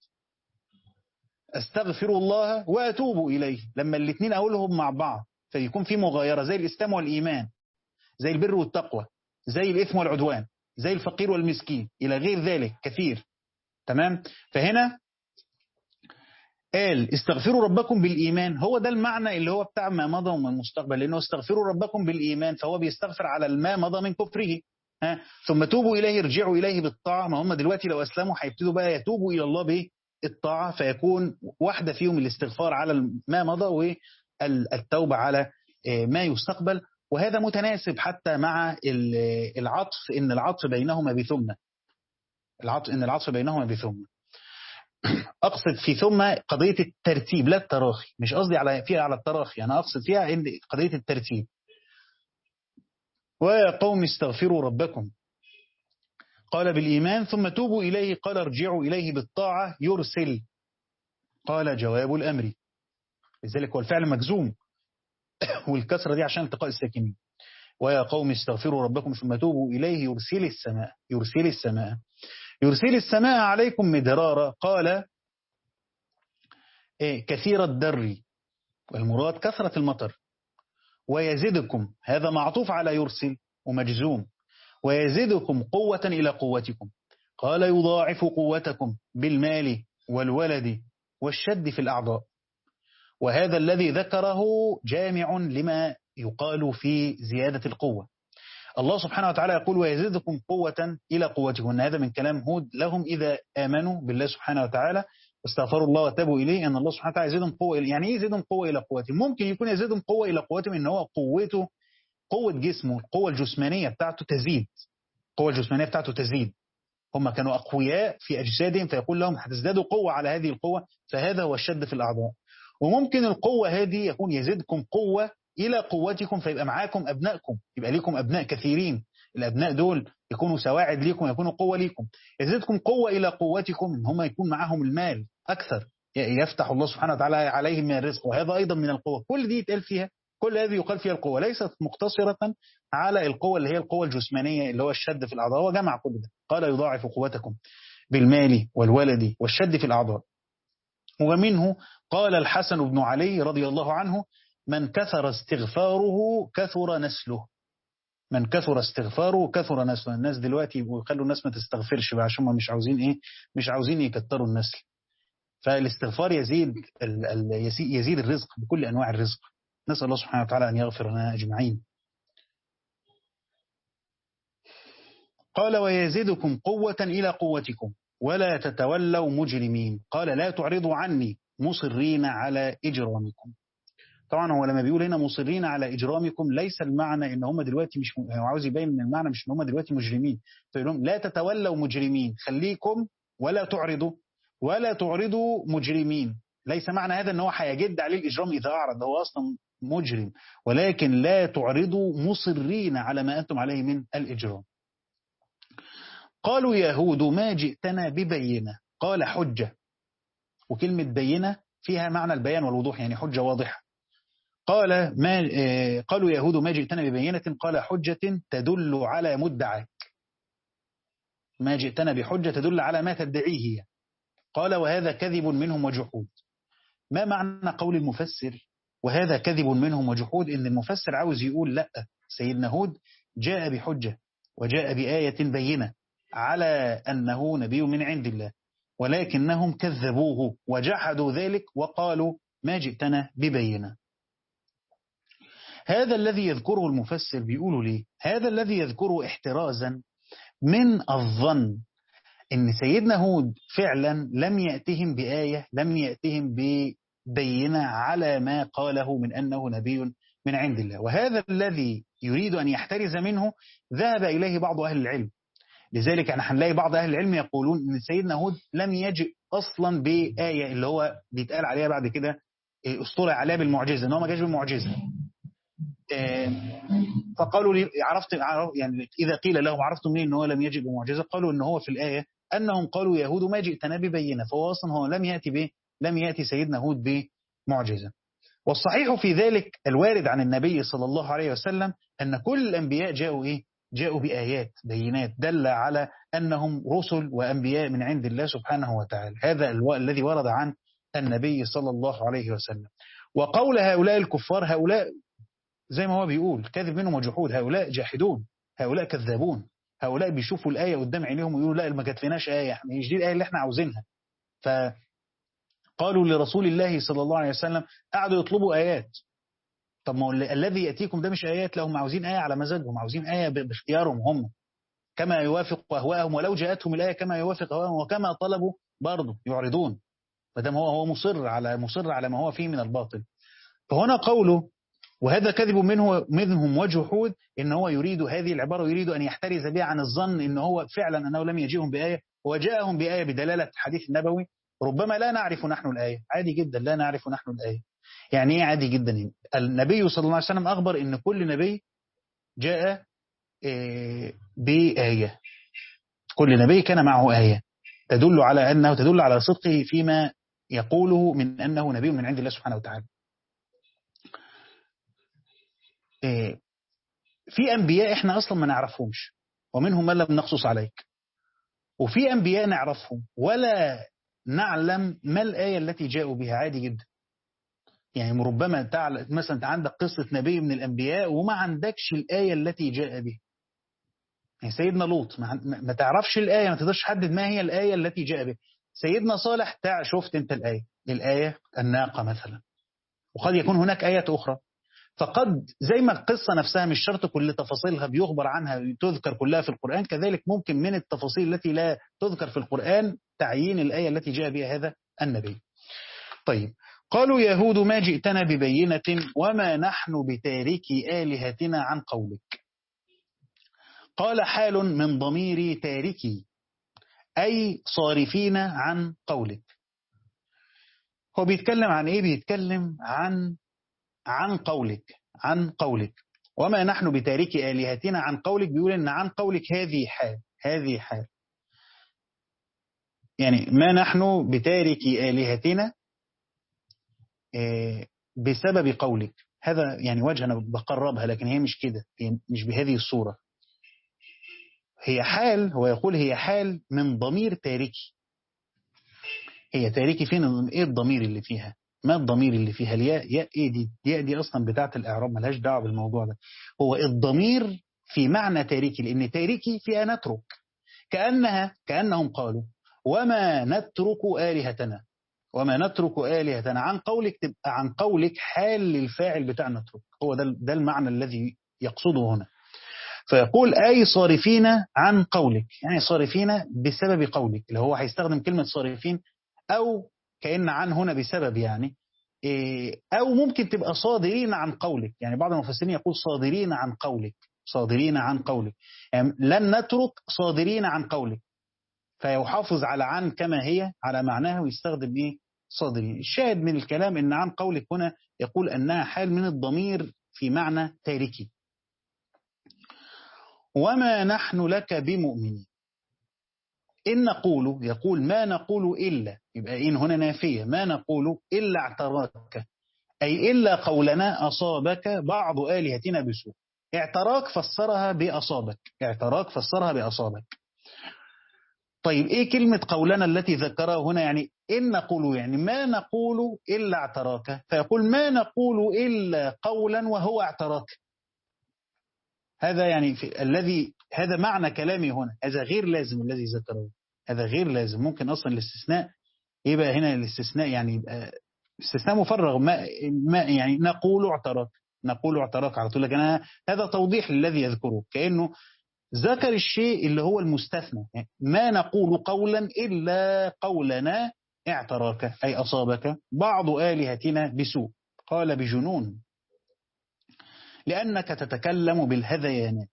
استغفر الله واتوب اليه لما الاثنين اقولهم مع بعض فيكون في مغايرة زي الاسلام والايمان زي البر والتقوى زي الاثم والعدوان زي الفقير والمسكين الى غير ذلك كثير تمام فهنا قال استغفروا ربكم بالإيمان هو ده المعنى اللي هو بتاع ما مضى وما المستقبل لأنه استغفروا ربكم بالإيمان فهو بيستغفر على ما مضى من كفره ها ثم توبوا إليه ارجعوا إليه بالطاعة ما هم دلوقتي لو أسلموا هيبتدوا بقى يتوبوا إلى الله بالطاعة فيكون واحدة فيهم الاستغفار على ما مضى والتوبة على ما يستقبل وهذا متناسب حتى مع العطف إن العطف بينهما بثم العطف إن العطف بينهما بثم أقصد في ثم قضية الترتيب لا التراخي مش قصدي على فيها على التراخي أنا أقصد فيها عند قضية الترتيب ويا قوم استغفروا ربكم قال بالإيمان ثم توبوا إليه قال ارجعوا إليه بالطاعة يرسل قال جواب الأمر لذلك هو الفعل مجزوم والكسرة دي عشان التقاء الساكنين ويا قوم استغفروا ربكم ثم توبوا إليه يرسل السماء يرسل السماء يرسل السماء عليكم مدرارا قال إيه كثير الدر والمراد كثرة المطر ويزيدكم هذا معطوف على يرسل ومجزوم ويزيدكم قوة إلى قوتكم قال يضاعف قوتكم بالمال والولد والشد في الأعضاء وهذا الذي ذكره جامع لما يقال في زيادة القوة الله سبحانه وتعالى يقول ويزيدكم قوة إلى قوتكم أن هذا من كلام هود لهم إذا آمنوا بالله سبحانه وتعالى واستغفروا الله وتابوا إليه أن الله سبحانه وتعالى يزيدهم قوة يعني إيه يزيدهم قوة إلى قوتهم ممكن يكون يزيدهم قوة إلى قوتهم إن هو قوته قوة جسمه القوة الجسمانية بتاعته تزيد القوة الجسمانية بتاعته تزيد هم كانوا أقوياء في أجسادهم فيقول لهم هتزدادوا قوة على هذه القوة فهذا هو الشد في الأعضاء وممكن القوة هذه يكون يزيدكم قوة إلى قوتكم فيبقى معاكم أبنائكم يبقى ليكم أبناء كثيرين الأبناء دول يكونوا سواعد ليكم يكونوا قوة ليكم يزيدكم قوة إلى قوتكم إن هم يكون معاهم المال أكثر يفتح الله سبحانه وتعالى عليهم من الرزق وهذا أيضا من القوة كل دي يتقال فيها كل هذه يقال فيها القوة ليست مقتصرة على القوة اللي هي القوة الجسمانية اللي هو الشد في الأعضاء هو جمع كل ده قال يضاعف قوتكم بالمال والولد والشد في الأعضاء ومنه قال الحسن بن علي رضي الله عنه من كثر استغفاره كثر نسله من كثر استغفاره كثر نسله الناس دلوقتي يخلوا الناس ما تستغفرش بقى عشان ما مش عاوزين ايه مش عاوزين يكتروا النسل فالاستغفار يزيد يزيد الرزق بكل انواع الرزق نسال الله سبحانه وتعالى ان يغفر لنا اجمعين قال ويزيدكم قوة إلى قوتكم ولا تتولوا مجرمين قال لا تعرضوا عني مصرين على إجرامكم طبعا هو لما بيقول هنا مصرين على إجرامكم ليس المعنى إن هم دلوقتي مش هو عاوز يبين إن المعنى مش إن هم دلوقتي مجرمين فيقول لهم لا تتولوا مجرمين خليكم ولا تعرضوا ولا تعرضوا مجرمين ليس معنى هذا ان هو هيجد عليه الاجرام اذا اعرض هو اصلا مجرم ولكن لا تعرضوا مصرين على ما انتم عليه من الاجرام قالوا يهود ما جئتنا ببينه قال حجه وكلمه بينه فيها معنى البيان والوضوح يعني حجه واضحه قال ما قالوا يهود ما جئتنا ببينه قال حجه تدل على مدعاك ما جئتنا بحجه تدل على ما تدعيه قال وهذا كذب منهم وجحود ما معنى قول المفسر وهذا كذب منهم وجحود إن المفسر عاوز يقول لا سيدنا هود جاء بحجة وجاء بآية بينة على أنه نبي من عند الله ولكنهم كذبوه وجحدوا ذلك وقالوا ما جئتنا ببينة هذا الذي يذكره المفسر بيقولوا ليه هذا الذي يذكره احترازا من الظن ان سيدنا هود فعلا لم يأتهم بآية لم يأتهم ببينة على ما قاله من أنه نبي من عند الله وهذا الذي يريد أن يحترز منه ذهب إليه بعض أهل العلم لذلك احنا هنلاقي بعض أهل العلم يقولون أن سيدنا هود لم يجئ أصلا بآية اللي هو بيتقال عليها بعد كده اسطورة عليها بالمعجزة ان هو ما جاش بالمعجزة فقالوا لي عرفت يعني إذا قيل لهم عرفتم منين ان هو لم يجئ بمعجزة قالوا ان هو في الآية أنهم قالوا يهود ما جئتنا ببينة فهو أصلا هو لم يأتي به لم يأتي سيدنا هود بمعجزة والصحيح في ذلك الوارد عن النبي صلى الله عليه وسلم أن كل الأنبياء جاءوا إيه؟ جاءوا بآيات بينات دل على أنهم رسل وأنبياء من عند الله سبحانه وتعالى هذا الذي ورد عن النبي صلى الله عليه وسلم وقول هؤلاء الكفار هؤلاء زي ما هو بيقول كذب منهم وجحود هؤلاء جاحدون هؤلاء كذابون هؤلاء بيشوفوا الآية قدام عينيهم ويقولوا لا ما جاتلناش آية احنا مش دي الآية اللي احنا عاوزينها فقالوا لرسول الله صلى الله عليه وسلم قعدوا يطلبوا آيات طب ما الذي يأتيكم ده مش آيات لهم عاوزين آية على مزاجهم عاوزين آية باختيارهم هم كما يوافق أهواءهم ولو جاءتهم الآية كما يوافق أهواءهم وكما طلبوا برضه يعرضون ما دام هو هو مصر على مصر على ما هو فيه من الباطل فهنا قوله وهذا كذب منه منهم وجحود ان هو يريد هذه العباره يريد ان يحترز بها عن الظن ان هو فعلا انه لم يجيهم بايه وجاءهم بايه بدلاله الحديث النبوي ربما لا نعرف نحن الايه عادي جدا لا نعرف نحن الايه يعني ايه عادي جدا النبي صلى الله عليه وسلم اخبر ان كل نبي جاء بايه كل نبي كان معه ايه تدل على انه تدل على صدقه فيما يقوله من انه نبي من عند الله سبحانه وتعالى في أنبياء إحنا أصلا ما نعرفهمش ومنهم من لم نقصص عليك وفي أنبياء نعرفهم ولا نعلم ما الآية التي جاءوا بها عادي جدا يعني ربما تعلم مثلا انت عندك قصة نبي من الأنبياء وما عندكش الآية التي جاء بها يعني سيدنا لوط ما, ما تعرفش الآية ما تقدرش تحدد ما هي الآية التي جاء بها سيدنا صالح تع شفت انت الآية الآية الناقة مثلا وقد يكون هناك آية أخرى فقد زي ما القصة نفسها مش شرط كل تفاصيلها بيخبر عنها تذكر كلها في القرآن كذلك ممكن من التفاصيل التي لا تذكر في القرآن تعيين الآية التي جاء بها هذا النبي طيب قالوا يهود ما جئتنا ببينة وما نحن بتاركي آلهتنا عن قولك قال حال من ضمير تاركي أي صارفين عن قولك هو بيتكلم عن إيه بيتكلم عن عن قولك عن قولك وما نحن بتارك آلهتنا عن قولك بيقول إن عن قولك هذه حال هذه حال يعني ما نحن بتارك آلهتنا بسبب قولك هذا يعني وجه أنا بقربها لكن هي مش كده هي مش بهذه الصورة هي حال هو يقول هي حال من ضمير تاركي هي تاركي فين ايه الضمير اللي فيها ما الضمير اللي فيها الياء ياء ايه دي ياء دي اصلا بتاعه الاعراب ملهاش دعوه بالموضوع ده هو الضمير في معنى تاركي لان تاركي فيها نترك كانها كانهم قالوا وما نترك الهتنا وما نترك الهتنا عن قولك تبقى عن قولك حال للفاعل بتاع نترك هو ده ده المعنى الذي يقصده هنا فيقول أي صارفين عن قولك يعني صارفين بسبب قولك اللي هو هيستخدم كلمة صارفين أو كأن عن هنا بسبب يعني أو ممكن تبقى صادرين عن قولك يعني بعض المفسرين يقول صادرين عن قولك صادرين عن قولك يعني لن نترك صادرين عن قولك فيحافظ على عن كما هي على معناها ويستخدم إيه صادرين الشاهد من الكلام إن عن قولك هنا يقول أنها حال من الضمير في معنى تاركي وما نحن لك بمؤمنين إن نقول يقول ما نقول إلا يبقى إن هنا نافية ما نقول إلا اعتراك أي إلا قولنا أصابك بعض آلهتنا بسوء اعتراك فسرها بأصابك اعتراك فسرها بأصابك طيب إيه كلمة قولنا التي ذكرها هنا يعني إن نقول يعني ما نقول إلا اعتراك فيقول ما نقول إلا قولا وهو اعتراك هذا يعني في الذي هذا معنى كلامي هنا هذا غير لازم الذي ذكره هذا غير لازم ممكن أصلا الاستثناء يبقى هنا الاستثناء يعني يبقى استثناء مفرغ ما, ما يعني نقول اعتراك نقول اعتراك على طول لكن أنا هذا توضيح للذي يذكره كأنه ذكر الشيء اللي هو المستثنى يعني ما نقول قولا إلا قولنا اعتراك أي أصابك بعض آلهتنا بسوء قال بجنون لأنك تتكلم بالهذيانات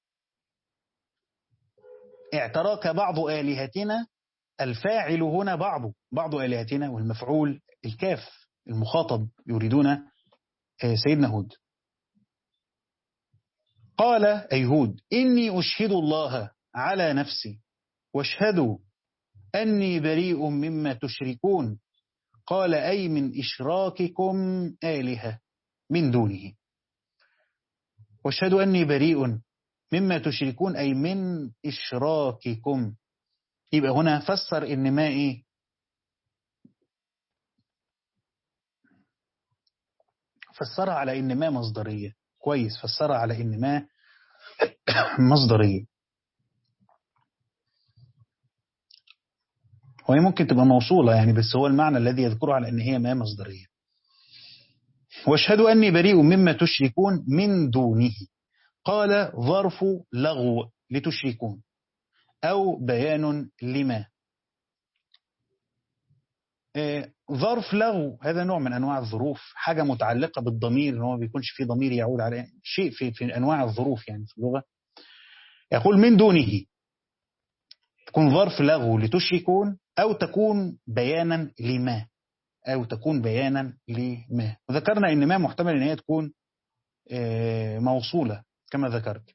اعتراك بعض آلهتنا الفاعل هنا بعض بعض آلهتنا والمفعول الكاف المخاطب يريدون سيدنا هود قال أي هود إني أشهد الله على نفسي واشهدوا أني بريء مما تشركون قال أي من إشراككم آلهة من دونه واشهدوا أني بريء مما تشركون أي من إشراككم يبقى هنا فسر إن ما إيه فسرها على إن ما مصدرية كويس فسرها على إن ما مصدرية وهي ممكن تبقى موصولة يعني بس هو المعنى الذي يذكره على إن هي ما مصدرية واشهدوا أني بريء مما تشركون من دونه قال ظرف لغو لتشركون أو بيان لما ظرف لغو هذا نوع من أنواع الظروف حاجة متعلقة بالضمير هو ما بيكونش في ضمير يعود على شيء في, في أنواع الظروف يعني في اللغة يقول من دونه تكون ظرف لغو لتشركون أو تكون بيانا لما أو تكون بيانا لما وذكرنا إن ما محتمل إن هي تكون موصولة كما ذكرت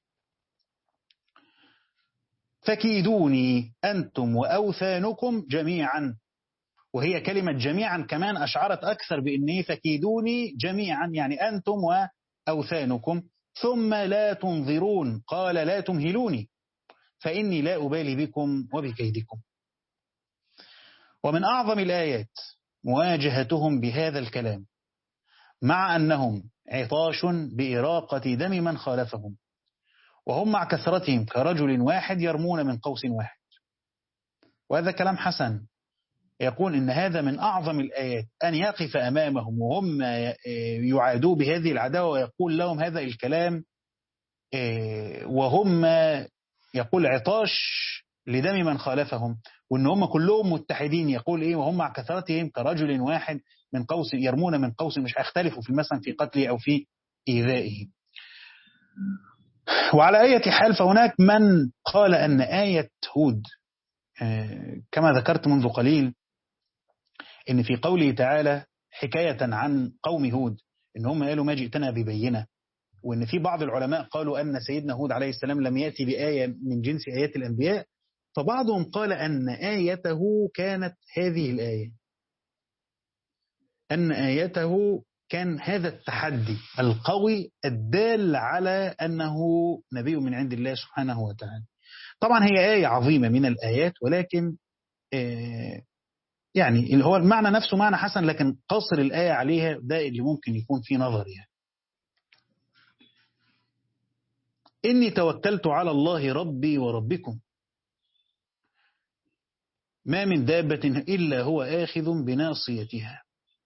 فكيدوني أنتم وأوثانكم جميعا وهي كلمة جميعا كمان أشعرت أكثر بإني فكيدوني جميعا يعني أنتم وأوثانكم ثم لا تنظرون قال لا تمهلوني فإني لا أبالي بكم وبكيدكم ومن أعظم الآيات مواجهتهم بهذا الكلام مع أنهم عطاش بإراقة دم من خالفهم وهم مع كثرتهم كرجل واحد يرمون من قوس واحد وهذا كلام حسن يقول إن هذا من أعظم الآيات أن يقف أمامهم وهم يعادوا بهذه العداوة ويقول لهم هذا الكلام وهم يقول عطاش لدم من خالفهم وإن هم كلهم متحدين يقول إيه وهم مع كثرتهم كرجل واحد من قوس يرمون من قوس مش هيختلفوا في مثلا في قتله أو في إيذائه وعلى أي حال فهناك من قال أن آية هود كما ذكرت منذ قليل إن في قوله تعالى حكاية عن قوم هود إن هم قالوا ما جئتنا ببينة وإن في بعض العلماء قالوا أن سيدنا هود عليه السلام لم يأتي بآية من جنس آيات الأنبياء فبعضهم قال أن آيته كانت هذه الآية أن آيته كان هذا التحدي القوي الدال على أنه نبي من عند الله سبحانه وتعالى طبعا هي آية عظيمة من الآيات ولكن يعني هو المعنى نفسه معنى حسن لكن قصر الآية عليها ده اللي ممكن يكون فيه نظر يعني إني توكلت على الله ربي وربكم ما من دابة إلا هو آخذ بناصيتها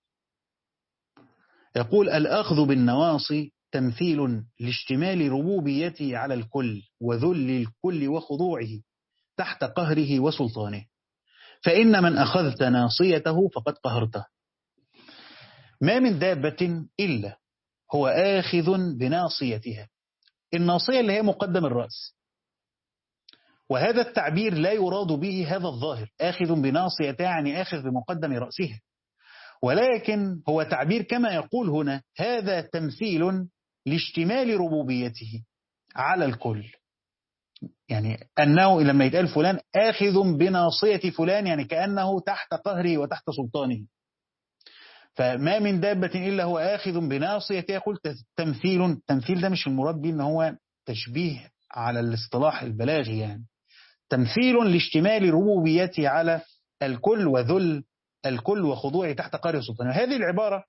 يقول الأخذ بالنواصي تمثيل لاشتمال ربوبيته على الكل وذل الكل وخضوعه تحت قهره وسلطانه فإن من أخذت ناصيته فقد قهرته ما من دابة إلا هو آخذ بناصيتها الناصية اللي هي مقدم الرأس وهذا التعبير لا يراد به هذا الظاهر آخذ بناصيتها يعني آخذ بمقدم رأسها ولكن هو تعبير كما يقول هنا هذا تمثيل لاشتمال ربوبيته على الكل يعني أنه لما يتقال فلان آخذ بناصية فلان يعني كأنه تحت قهره وتحت سلطانه فما من دابة إلا هو آخذ بناصيته يقول تمثيل التمثيل ده مش المراد به إن هو تشبيه على الاصطلاح البلاغي يعني تمثيل لاشتمال ربوبيته على الكل وذل الكل وخضوعه تحت قهر سلطانه هذه العبارة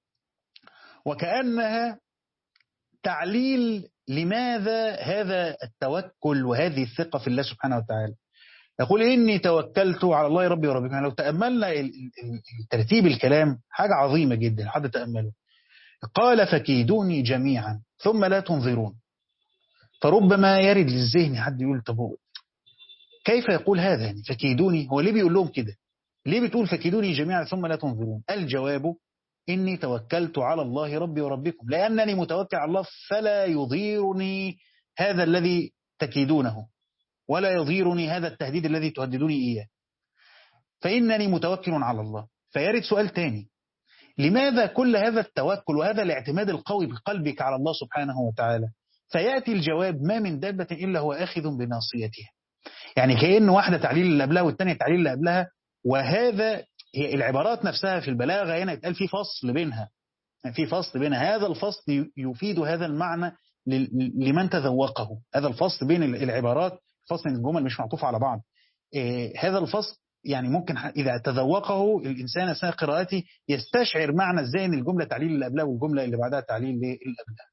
وكأنها تعليل لماذا هذا التوكل وهذه الثقة في الله سبحانه وتعالى يقول إني توكلت على الله ربي وربكم يعني لو تأملنا ترتيب الكلام حاجة عظيمة جدا حد تأمله قال فكيدوني جميعا ثم لا تنظرون فربما يرد للذهن حد يقول طب كيف يقول هذا يعني فكيدوني هو ليه بيقول لهم كده ليه بتقول فكيدوني جميعا ثم لا تنظرون الجواب إني توكلت على الله ربي وربكم لأنني متوكل على الله فلا يضيرني هذا الذي تكيدونه ولا يضيرني هذا التهديد الذي تهددوني إياه فإنني متوكل على الله فيرد سؤال تاني لماذا كل هذا التوكل وهذا الاعتماد القوي بقلبك على الله سبحانه وتعالى فيأتي الجواب ما من دابة إلا هو آخذ بناصيتها يعني كأن واحدة تعليل اللي قبلها والتانية تعليل اللي قبلها وهذا هي العبارات نفسها في البلاغة هنا يتقال في فصل بينها في فصل بينها هذا الفصل يفيد هذا المعنى لمن تذوقه هذا الفصل بين العبارات فصل الجمل مش معطوفة على بعض هذا الفصل يعني ممكن إذا تذوقه الإنسان أثناء قراءته يستشعر معنى ازاي ان الجملة تعليل اللي قبلها والجملة اللي بعدها تعليل اللي قبلها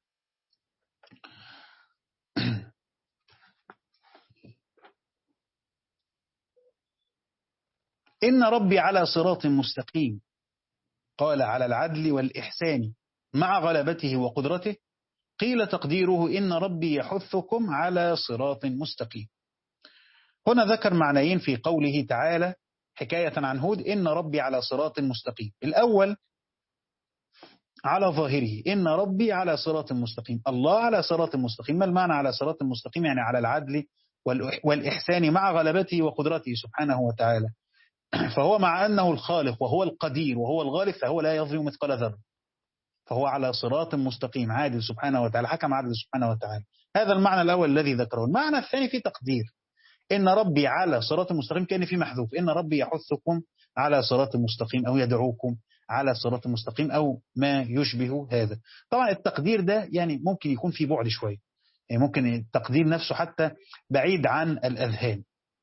إن ربي على صراط مستقيم قال على العدل والإحسان مع غلبته وقدرته قيل تقديره إن ربي يحثكم على صراط مستقيم هنا ذكر معنيين في قوله تعالى حكاية عن هود إن ربي على صراط مستقيم الأول على ظاهره إن ربي على صراط مستقيم الله على صراط مستقيم ما المعنى على صراط مستقيم يعني على العدل والإحسان مع غلبته وقدرته سبحانه وتعالى فهو مع أنه الخالق وهو القدير وهو الغالب فهو لا يظلم مثقال ذرة فهو على صراط مستقيم عادل سبحانه وتعالى حكم عادل سبحانه وتعالى هذا المعنى الأول الذي ذكره المعنى الثاني في تقدير إن ربي على صراط مستقيم كان في محذوف إن ربي يحثكم على صراط مستقيم أو يدعوكم على صراط مستقيم أو ما يشبه هذا طبعا التقدير ده يعني ممكن يكون في بعد شوية يعني ممكن التقدير نفسه حتى بعيد عن الأذهان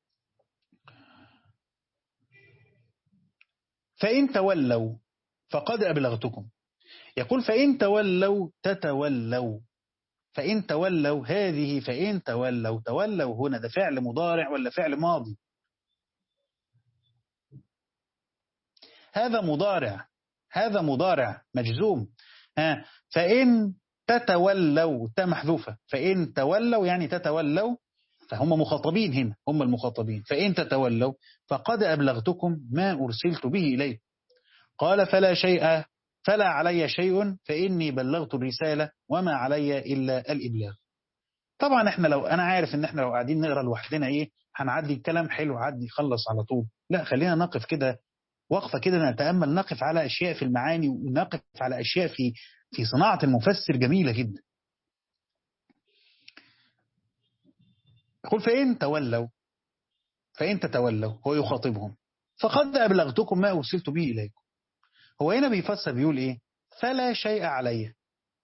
فإن تولوا فقد أبلغتكم يقول فإن تولوا تتولوا فإن تولوا هذه فإن تولوا تولوا هنا ده فعل مضارع ولا فعل ماضي هذا مضارع هذا مضارع مجزوم ها فإن تتولوا محذوفة فإن تولوا يعني تتولوا فهم مخاطبين هنا هم المخاطبين فإن تتولوا فقد أبلغتكم ما أرسلت به إليه قال فلا شيء فلا علي شيء فإني بلغت الرسالة وما علي إلا الإبلاغ طبعا احنا لو انا عارف ان احنا لو قاعدين نقرا لوحدنا ايه هنعدي الكلام حلو عدي يخلص على طول لا خلينا نقف كده وقفه كده نتامل نقف على اشياء في المعاني ونقف على اشياء في في صناعه المفسر جميله جدا يقول فإن تولوا فإن تتولوا هو يخاطبهم فقد أبلغتكم ما أرسلت به إليكم هو هنا بيفسر بيقول إيه فلا شيء علي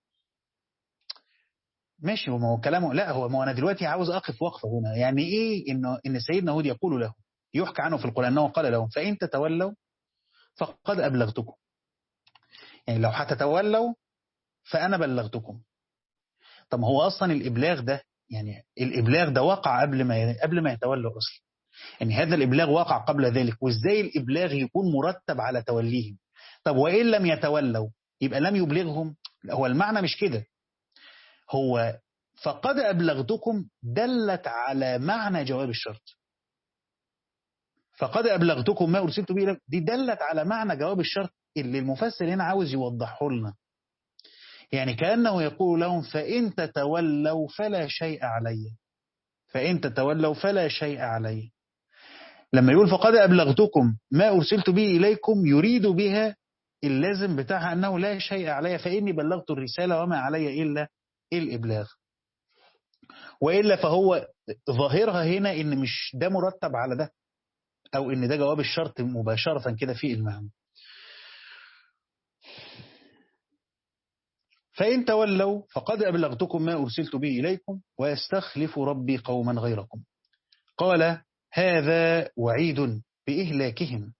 ماشي هو ما هو كلامه لا هو ما أنا دلوقتي عاوز أقف وقفة هنا يعني إيه إنه إن سيدنا هود يقول له يحكى عنه في القرآن أنه قال لهم فإن تتولوا فقد أبلغتكم يعني لو هتتولوا فأنا بلغتكم طب هو أصلا الإبلاغ ده يعني الإبلاغ ده وقع قبل ما قبل ما يتولوا أصلا يعني هذا الإبلاغ وقع قبل ذلك وإزاي الإبلاغ يكون مرتب على توليهم طب وإن لم يتولوا يبقى لم يبلغهم هو المعنى مش كده هو فقد أبلغتكم دلت على معنى جواب الشرط فقد أبلغتكم ما أرسلت به دي دلت على معنى جواب الشرط اللي المفسر هنا عاوز يوضحه لنا يعني كأنه يقول لهم فإن تتولوا فلا شيء علي فإن تتولوا فلا شيء علي لما يقول فقد أبلغتكم ما أرسلت به إليكم يريد بها اللازم بتاعها أنه لا شيء علي فإني بلغت الرسالة وما علي إلا الإبلاغ وإلا فهو ظاهرها هنا إن مش ده مرتب على ده أو إن ده جواب الشرط مباشرة كده في المعنى فإن تولوا فقد أبلغتكم ما أرسلت به إليكم ويستخلف ربي قوما غيركم قال هذا وعيد بإهلاكهم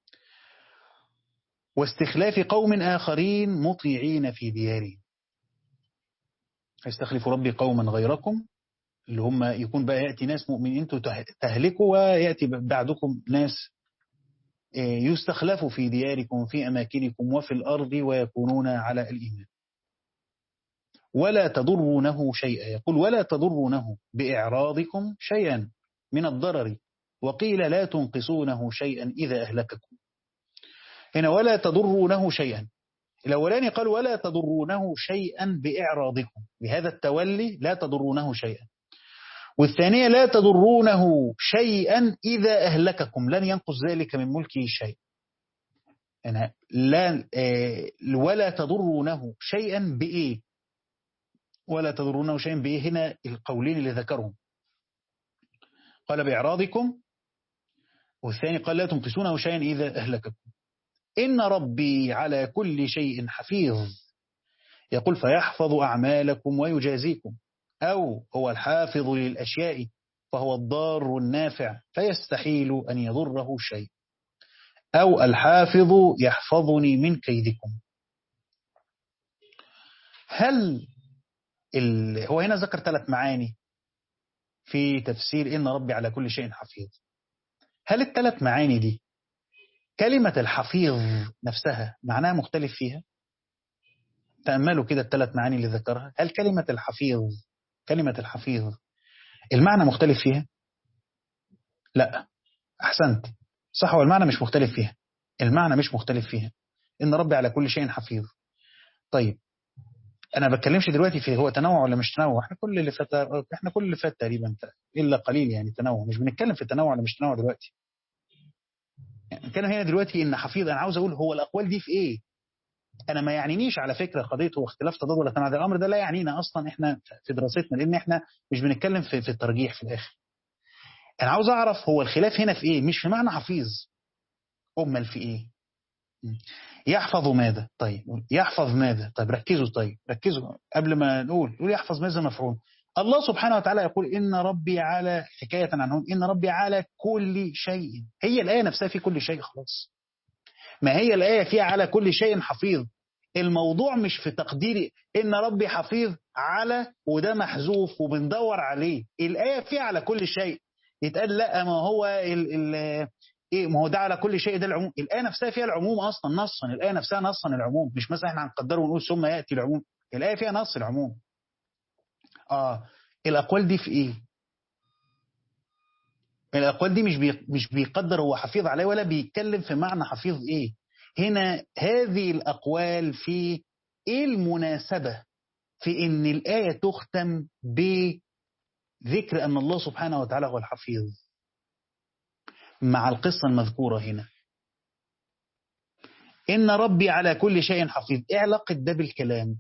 واستخلاف قوم آخرين مطيعين في ديارهم يستخلف ربي قوما غيركم اللي هم يكون بقى يأتي ناس مؤمنين انتوا تهلكوا ويأتي بعدكم ناس يستخلفوا في دياركم في أماكنكم وفي الأرض ويكونون على الإيمان ولا تضرونه شيئا يقول ولا تضرونه بإعراضكم شيئا من الضرر وقيل لا تنقصونه شيئا إذا أهلككم هنا ولا تضرونه شيئا الأولاني قال ولا تضرونه شيئا بإعراضكم بهذا التولي لا تضرونه شيئا والثانية لا تضرونه شيئا إذا أهلككم لن ينقص ذلك من ملكه شيء يعني لا ولا تضرونه شيئا بإيه ولا تضرونه شيئا بإيه هنا القولين اللي ذكرهم قال بإعراضكم والثاني قال لا تنقصونه شيئا إذا أهلككم إن ربي على كل شيء حفيظ يقول فيحفظ أعمالكم ويجازيكم أو هو الحافظ للأشياء فهو الضار النافع فيستحيل أن يضره شيء أو الحافظ يحفظني من كيدكم هل ال... هو هنا ذكر ثلاث معاني في تفسير إن ربي على كل شيء حفيظ هل الثلاث معاني دي كلمة الحفيظ نفسها معناها مختلف فيها تأملوا كده الثلاث معاني اللي ذكرها هل كلمة الحفيظ كلمة الحفيظ المعنى مختلف فيها لا أحسنت صح والمعنى مش مختلف فيها المعنى مش مختلف فيها إن ربي على كل شيء حفيظ طيب أنا بتكلمش دلوقتي في هو تنوع ولا مش تنوع احنا كل اللي فات احنا كل اللي فات تقريبا إلا قليل يعني تنوع مش بنتكلم في التنوع ولا مش تنوع دلوقتي يعني نتكلم هنا دلوقتي إن حفيظ أنا عاوز أقول هو الأقوال دي في إيه انا ما يعنينيش على فكره قضيه هو اختلاف تضاد ولا تنازع الامر ده لا يعنينا اصلا احنا في دراستنا لان احنا مش بنتكلم في, في الترجيح في الاخر انا عاوز اعرف هو الخلاف هنا في ايه مش في معنى حفيظ امال في ايه يحفظ ماذا طيب يحفظ ماذا طيب ركزوا طيب ركزوا قبل ما نقول نقول يحفظ ماذا مفعول الله سبحانه وتعالى يقول إن ربي على حكاية عنهم إن ربي على كل شيء هي الآية نفسها في كل شيء خلاص ما هي الآية فيها على كل شيء حفيظ الموضوع مش في تقديري إن ربي حفيظ على وده محذوف وبندور عليه الآية فيها على كل شيء يتقال لا ما هو ال ال ايه ما هو ده على كل شيء ده العموم الآية نفسها فيها العموم أصلا نصا الآية نفسها نصا العموم مش مثلا احنا هنقدره ونقول ثم يأتي العموم الآية فيها نص العموم آه الأقوال دي في إيه الأقوال دي مش بي مش بيقدر هو حفيظ عليه ولا بيتكلم في معنى حفيظ إيه هنا هذه الأقوال في إيه المناسبة في إن الآية تختم بذكر أن الله سبحانه وتعالى هو الحفيظ مع القصة المذكورة هنا إن ربي على كل شيء حفيظ إيه علاقة ده بالكلام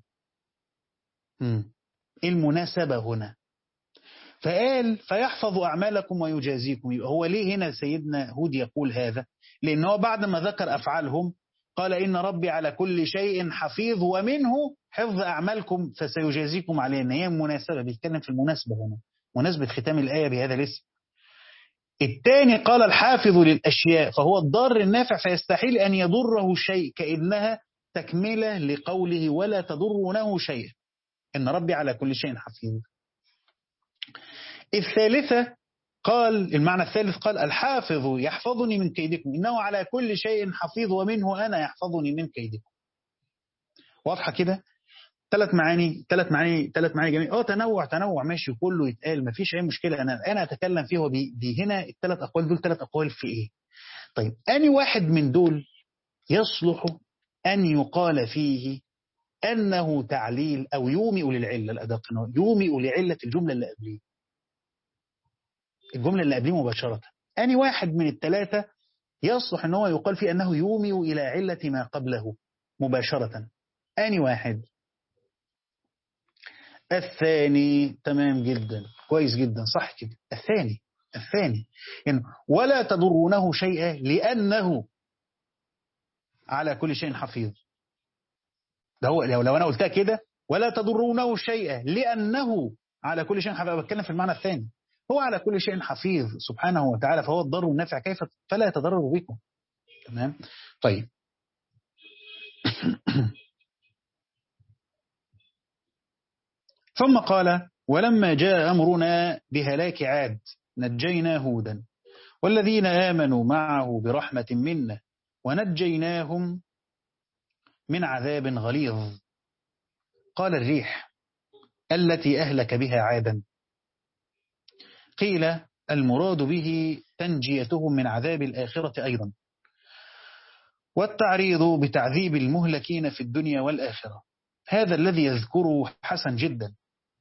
إيه المناسبة هنا فقال فيحفظ أعمالكم ويجازيكم يبقى هو ليه هنا سيدنا هود يقول هذا لأن هو بعد ما ذكر أفعالهم قال إن ربي على كل شيء حفيظ ومنه حفظ أعمالكم فسيجازيكم عليه إن هي مناسبة بيتكلم في المناسبة هنا مناسبة ختام الآية بهذا الاسم الثاني قال الحافظ للأشياء فهو الضار النافع فيستحيل أن يضره شيء كأنها تكملة لقوله ولا تضرونه شيء إن ربي على كل شيء حفيظ الثالثة قال المعنى الثالث قال الحافظ يحفظني من كيدكم إنه على كل شيء حفيظ ومنه أنا يحفظني من كيدكم واضحة كده ثلاث معاني ثلاث معاني ثلاث معاني جميل اه تنوع تنوع ماشي كله يتقال ما فيش اي مشكله انا انا اتكلم فيه بي هنا الثلاث اقوال دول ثلاث اقوال في ايه طيب اني واحد من دول يصلح أن يقال فيه أنه تعليل أو يومئ للعلة الأدق يومئ لعلة الجملة اللي قبليه الجملة اللي قبليه مباشرة أني واحد من الثلاثة يصلح أنه يقال فيه أنه يومئ إلى علة ما قبله مباشرة أني واحد الثاني تمام جدا كويس جدا صح كده الثاني الثاني يعني ولا تضرونه شيئا لأنه على كل شيء حفيظ ده هو لو أنا قلتها كده ولا تضرونه شيئا لأنه على كل شيء حفيظ بتكلم في المعنى الثاني هو على كل شيء حفيظ سبحانه وتعالى فهو الضر والنافع كيف فلا يتضرر بكم تمام طيب ثم قال ولما جاء أمرنا بهلاك عاد نجينا هودا والذين آمنوا معه برحمة منا ونجيناهم من عذاب غليظ قال الريح التي أهلك بها عادا قيل المراد به تنجيتهم من عذاب الآخرة أيضا والتعريض بتعذيب المهلكين في الدنيا والآخرة هذا الذي يذكره حسن جدا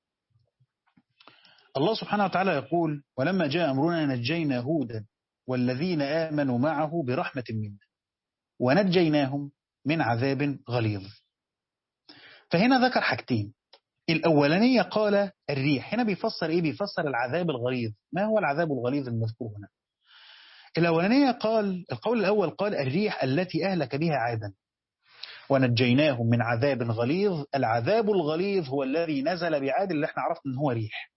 الله سبحانه وتعالى يقول ولما جاء أمرنا نجينا هودا والذين آمنوا معه برحمة منا ونجيناهم من عذاب غليظ فهنا ذكر حاجتين الأولانية قال الريح هنا بيفسر إيه بيفسر العذاب الغليظ ما هو العذاب الغليظ المذكور هنا الأولانية قال القول الأول قال الريح التي أهلك بها عادا ونجيناهم من عذاب غليظ العذاب الغليظ هو الذي نزل بعاد اللي احنا عرفنا ان هو ريح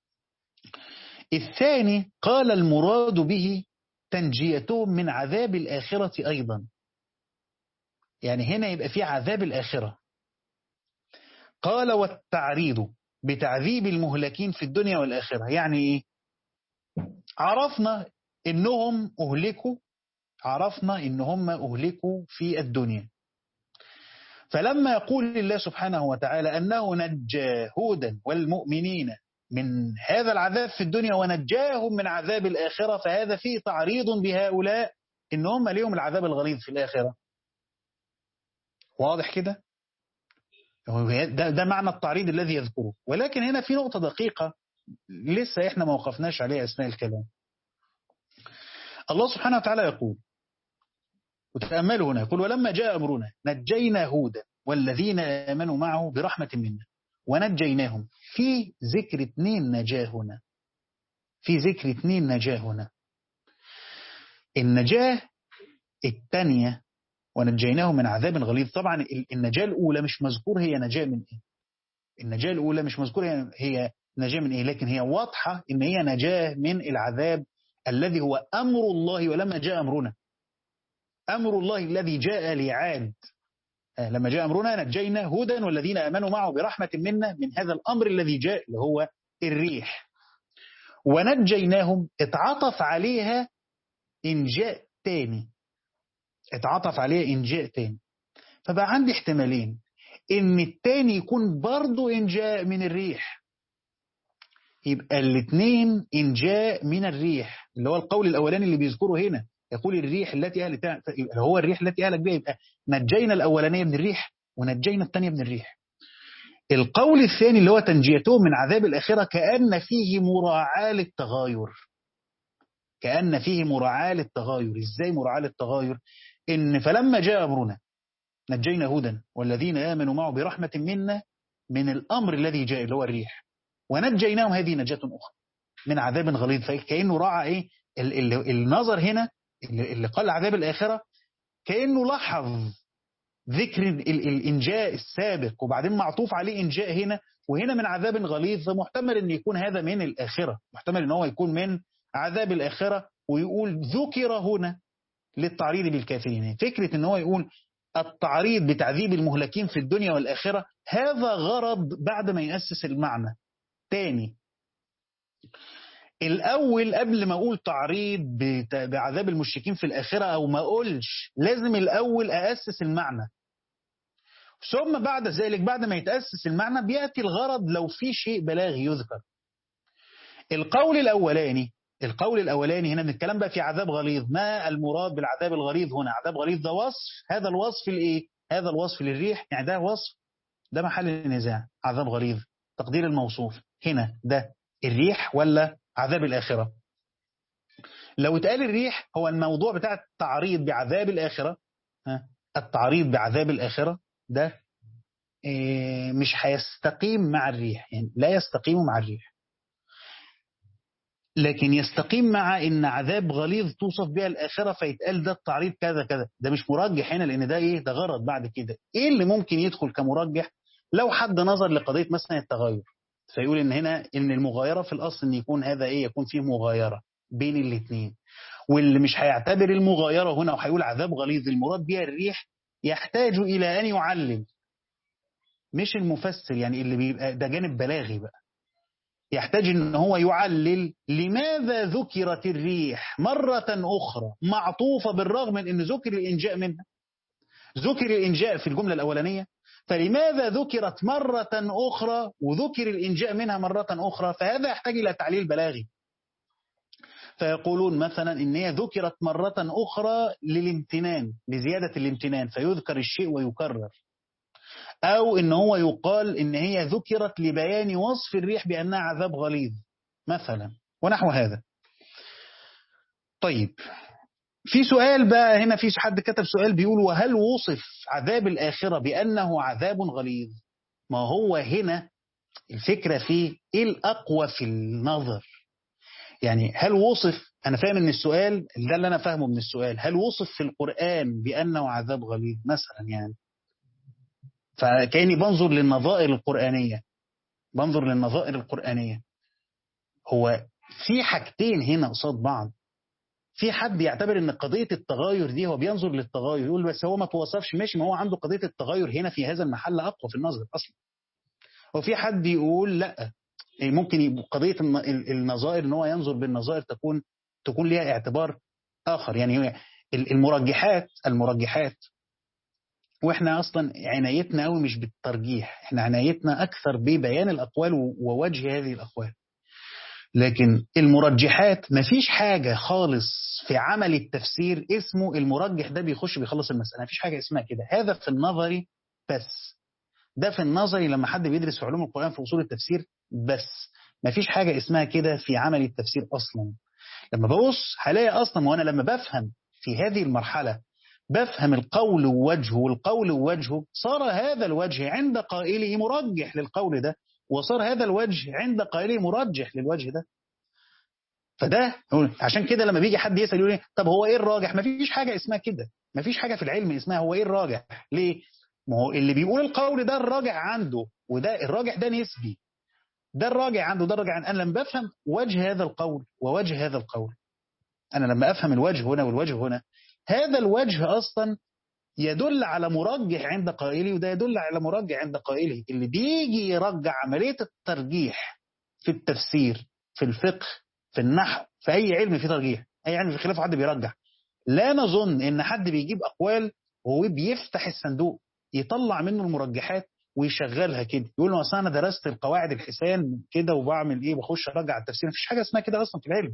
الثاني قال المراد به تنجيتهم من عذاب الآخرة أيضا يعني هنا يبقى في عذاب الآخرة قال والتعريض بتعذيب المهلكين في الدنيا والآخرة يعني إيه؟ عرفنا إنهم أهلكوا عرفنا إن هم أهلكوا في الدنيا فلما يقول الله سبحانه وتعالى أنه نجى هودا والمؤمنين من هذا العذاب في الدنيا ونجاهم من عذاب الآخرة فهذا فيه تعريض بهؤلاء إن هم ليهم العذاب الغليظ في الآخرة واضح كده ده, ده معنى التعريض الذي يذكره ولكن هنا في نقطة دقيقة لسه احنا ما وقفناش عليها أثناء الكلام الله سبحانه وتعالى يقول وتأملوا هنا يقول ولما جاء أمرنا نجينا هودا والذين آمنوا معه برحمة منا ونجيناهم في ذكر اثنين نجاه هنا في ذكر اثنين نجاه هنا النجاة الثانية ونجيناهم من عذاب غليظ طبعا النجاة الأولى مش مذكور هي نجاة من إيه النجاة الأولى مش مذكور هي نجاة من إيه لكن هي واضحة إن هي نجاة من العذاب الذي هو أمر الله ولما جاء أمرنا أمر الله الذي جاء لعاد لما جاء أمرنا نجينا هودا والذين آمنوا معه برحمة منا من هذا الأمر الذي جاء اللي هو الريح ونجيناهم اتعطف عليها إنجاء تاني اتعطف عليها إنجاء تاني فبقى عندي احتمالين إن التاني يكون برضو إنجاء من الريح يبقى الاثنين إنجاء من الريح اللي هو القول الأولاني اللي بيذكره هنا يقول الريح التي أهلت هو الريح التي أهلك بها يبقى نجينا الأولانية من الريح ونجينا الثانية من الريح القول الثاني اللي هو تنجيتهم من عذاب الآخرة كأن فيه مراعاة للتغاير كأن فيه مراعاة للتغاير إزاي مراعاة للتغاير إن فلما جاء أمرنا نجينا هودا والذين آمنوا معه برحمة منا من الأمر الذي جاء اللي هو الريح ونجيناهم هذه نجاة أخرى من عذاب غليظ فكأنه راعى إيه النظر هنا اللي قال عذاب الآخرة كأنه لاحظ ذكر الإنجاء السابق وبعدين معطوف عليه إنجاء هنا وهنا من عذاب غليظ فمحتمل أن يكون هذا من الآخرة محتمل أن هو يكون من عذاب الآخرة ويقول ذكر هنا للتعريض بالكافرين فكرة أن هو يقول التعريض بتعذيب المهلكين في الدنيا والآخرة هذا غرض بعد ما يأسس المعنى تاني الأول قبل ما أقول تعريض بعذاب المشركين في الآخرة أو ما أقولش لازم الأول أأسس المعنى ثم بعد ذلك بعد ما يتأسس المعنى بيأتي الغرض لو في شيء بلاغي يذكر القول الأولاني القول الأولاني هنا بنتكلم بقى في عذاب غليظ ما المراد بالعذاب الغليظ هنا عذاب غليظ ده وصف هذا الوصف الإيه هذا الوصف للريح يعني ده وصف ده محل النزاع عذاب غليظ تقدير الموصوف هنا ده الريح ولا عذاب الآخرة لو اتقال الريح هو الموضوع بتاع التعريض بعذاب الآخرة التعريض بعذاب الآخرة ده مش هيستقيم مع الريح يعني لا يستقيم مع الريح لكن يستقيم مع ان عذاب غليظ توصف بها الاخره فيتقال ده التعريض كذا كذا ده مش مرجح هنا لان ده ايه ده غرض بعد كده ايه اللي ممكن يدخل كمرجح لو حد نظر لقضيه مثلا التغير فيقول ان هنا ان المغايره في الاصل ان يكون هذا ايه يكون فيه مغايره بين الاثنين واللي مش هيعتبر المغايره هنا وهيقول عذاب غليظ المراد بها الريح يحتاج الى ان يعلم مش المفسر يعني اللي بيبقى ده جانب بلاغي بقى يحتاج ان هو يعلل لماذا ذكرت الريح مرة أخرى معطوفة بالرغم من أن ذكر الإنجاء منها ذكر الإنجاء في الجملة الأولانية فلماذا ذكرت مرة أخرى وذكر الإنجاء منها مرة أخرى فهذا يحتاج إلى تعليل بلاغي فيقولون مثلا إن هي ذكرت مرة أخرى للامتنان لزيادة الامتنان فيذكر الشيء ويكرر أو إن هو يقال إن هي ذكرت لبيان وصف الريح بأنها عذاب غليظ مثلا ونحو هذا طيب في سؤال بقى هنا في حد كتب سؤال بيقول وهل وصف عذاب الآخرة بأنه عذاب غليظ ما هو هنا الفكرة فيه إيه الأقوى في النظر يعني هل وصف أنا فاهم من السؤال ده اللي أنا فاهمه من السؤال هل وصف في القرآن بأنه عذاب غليظ مثلا يعني فكأني بنظر للنظائر القرآنية بنظر للنظائر القرآنية هو في حاجتين هنا قصاد بعض في حد يعتبر ان قضية التغير دي هو بينظر للتغير يقول بس هو ما توصفش ماشي ما هو عنده قضية التغير هنا في هذا المحل أقوى في النظر أصلا وفي حد يقول لا ممكن قضية النظائر ان هو ينظر بالنظائر تكون تكون ليها اعتبار آخر يعني المرجحات المرجحات واحنا اصلا عنايتنا قوي مش بالترجيح احنا عنايتنا اكثر ببيان الاقوال ووجه هذه الاقوال لكن المرجحات مفيش حاجة خالص في عمل التفسير اسمه المرجح ده بيخش بيخلص المسألة مفيش حاجة اسمها كده هذا في النظري بس ده في النظري لما حد بيدرس في علوم القرآن في أصول التفسير بس مفيش حاجة اسمها كده في عمل التفسير أصلا لما ببص هلاقي أصلا وأنا لما بفهم في هذه المرحلة بفهم القول ووجهه والقول ووجهه صار هذا الوجه عند قائله مرجح للقول ده وصار هذا الوجه عند قائله مرجح للوجه ده فده عشان كده لما بيجي حد يسأل يقول طب هو ايه الراجح ما فيش حاجة اسمها كده ما فيش حاجة في العلم اسمها هو ايه الراجح ليه ما هو اللي بيقول القول ده الراجع عنده وده الراجح ده نسبي ده الراجع عنده ده الراجع عنده انا لما بفهم وجه هذا القول ووجه هذا القول انا لما افهم الوجه هنا والوجه هنا هذا الوجه اصلا يدل على مرجح عند قائله وده يدل على مرجح عند قائله اللي بيجي يرجع عملية الترجيح في التفسير في الفقه في النحو في أي علم في ترجيح أي علم في خلاف حد بيرجح لا نظن إن حد بيجيب أقوال وهو بيفتح الصندوق يطلع منه المرجحات ويشغلها كده يقول له اصل انا درست القواعد الحسان كده وبعمل ايه بخش ارجع التفسير مفيش حاجه اسمها كده اصلا في العلم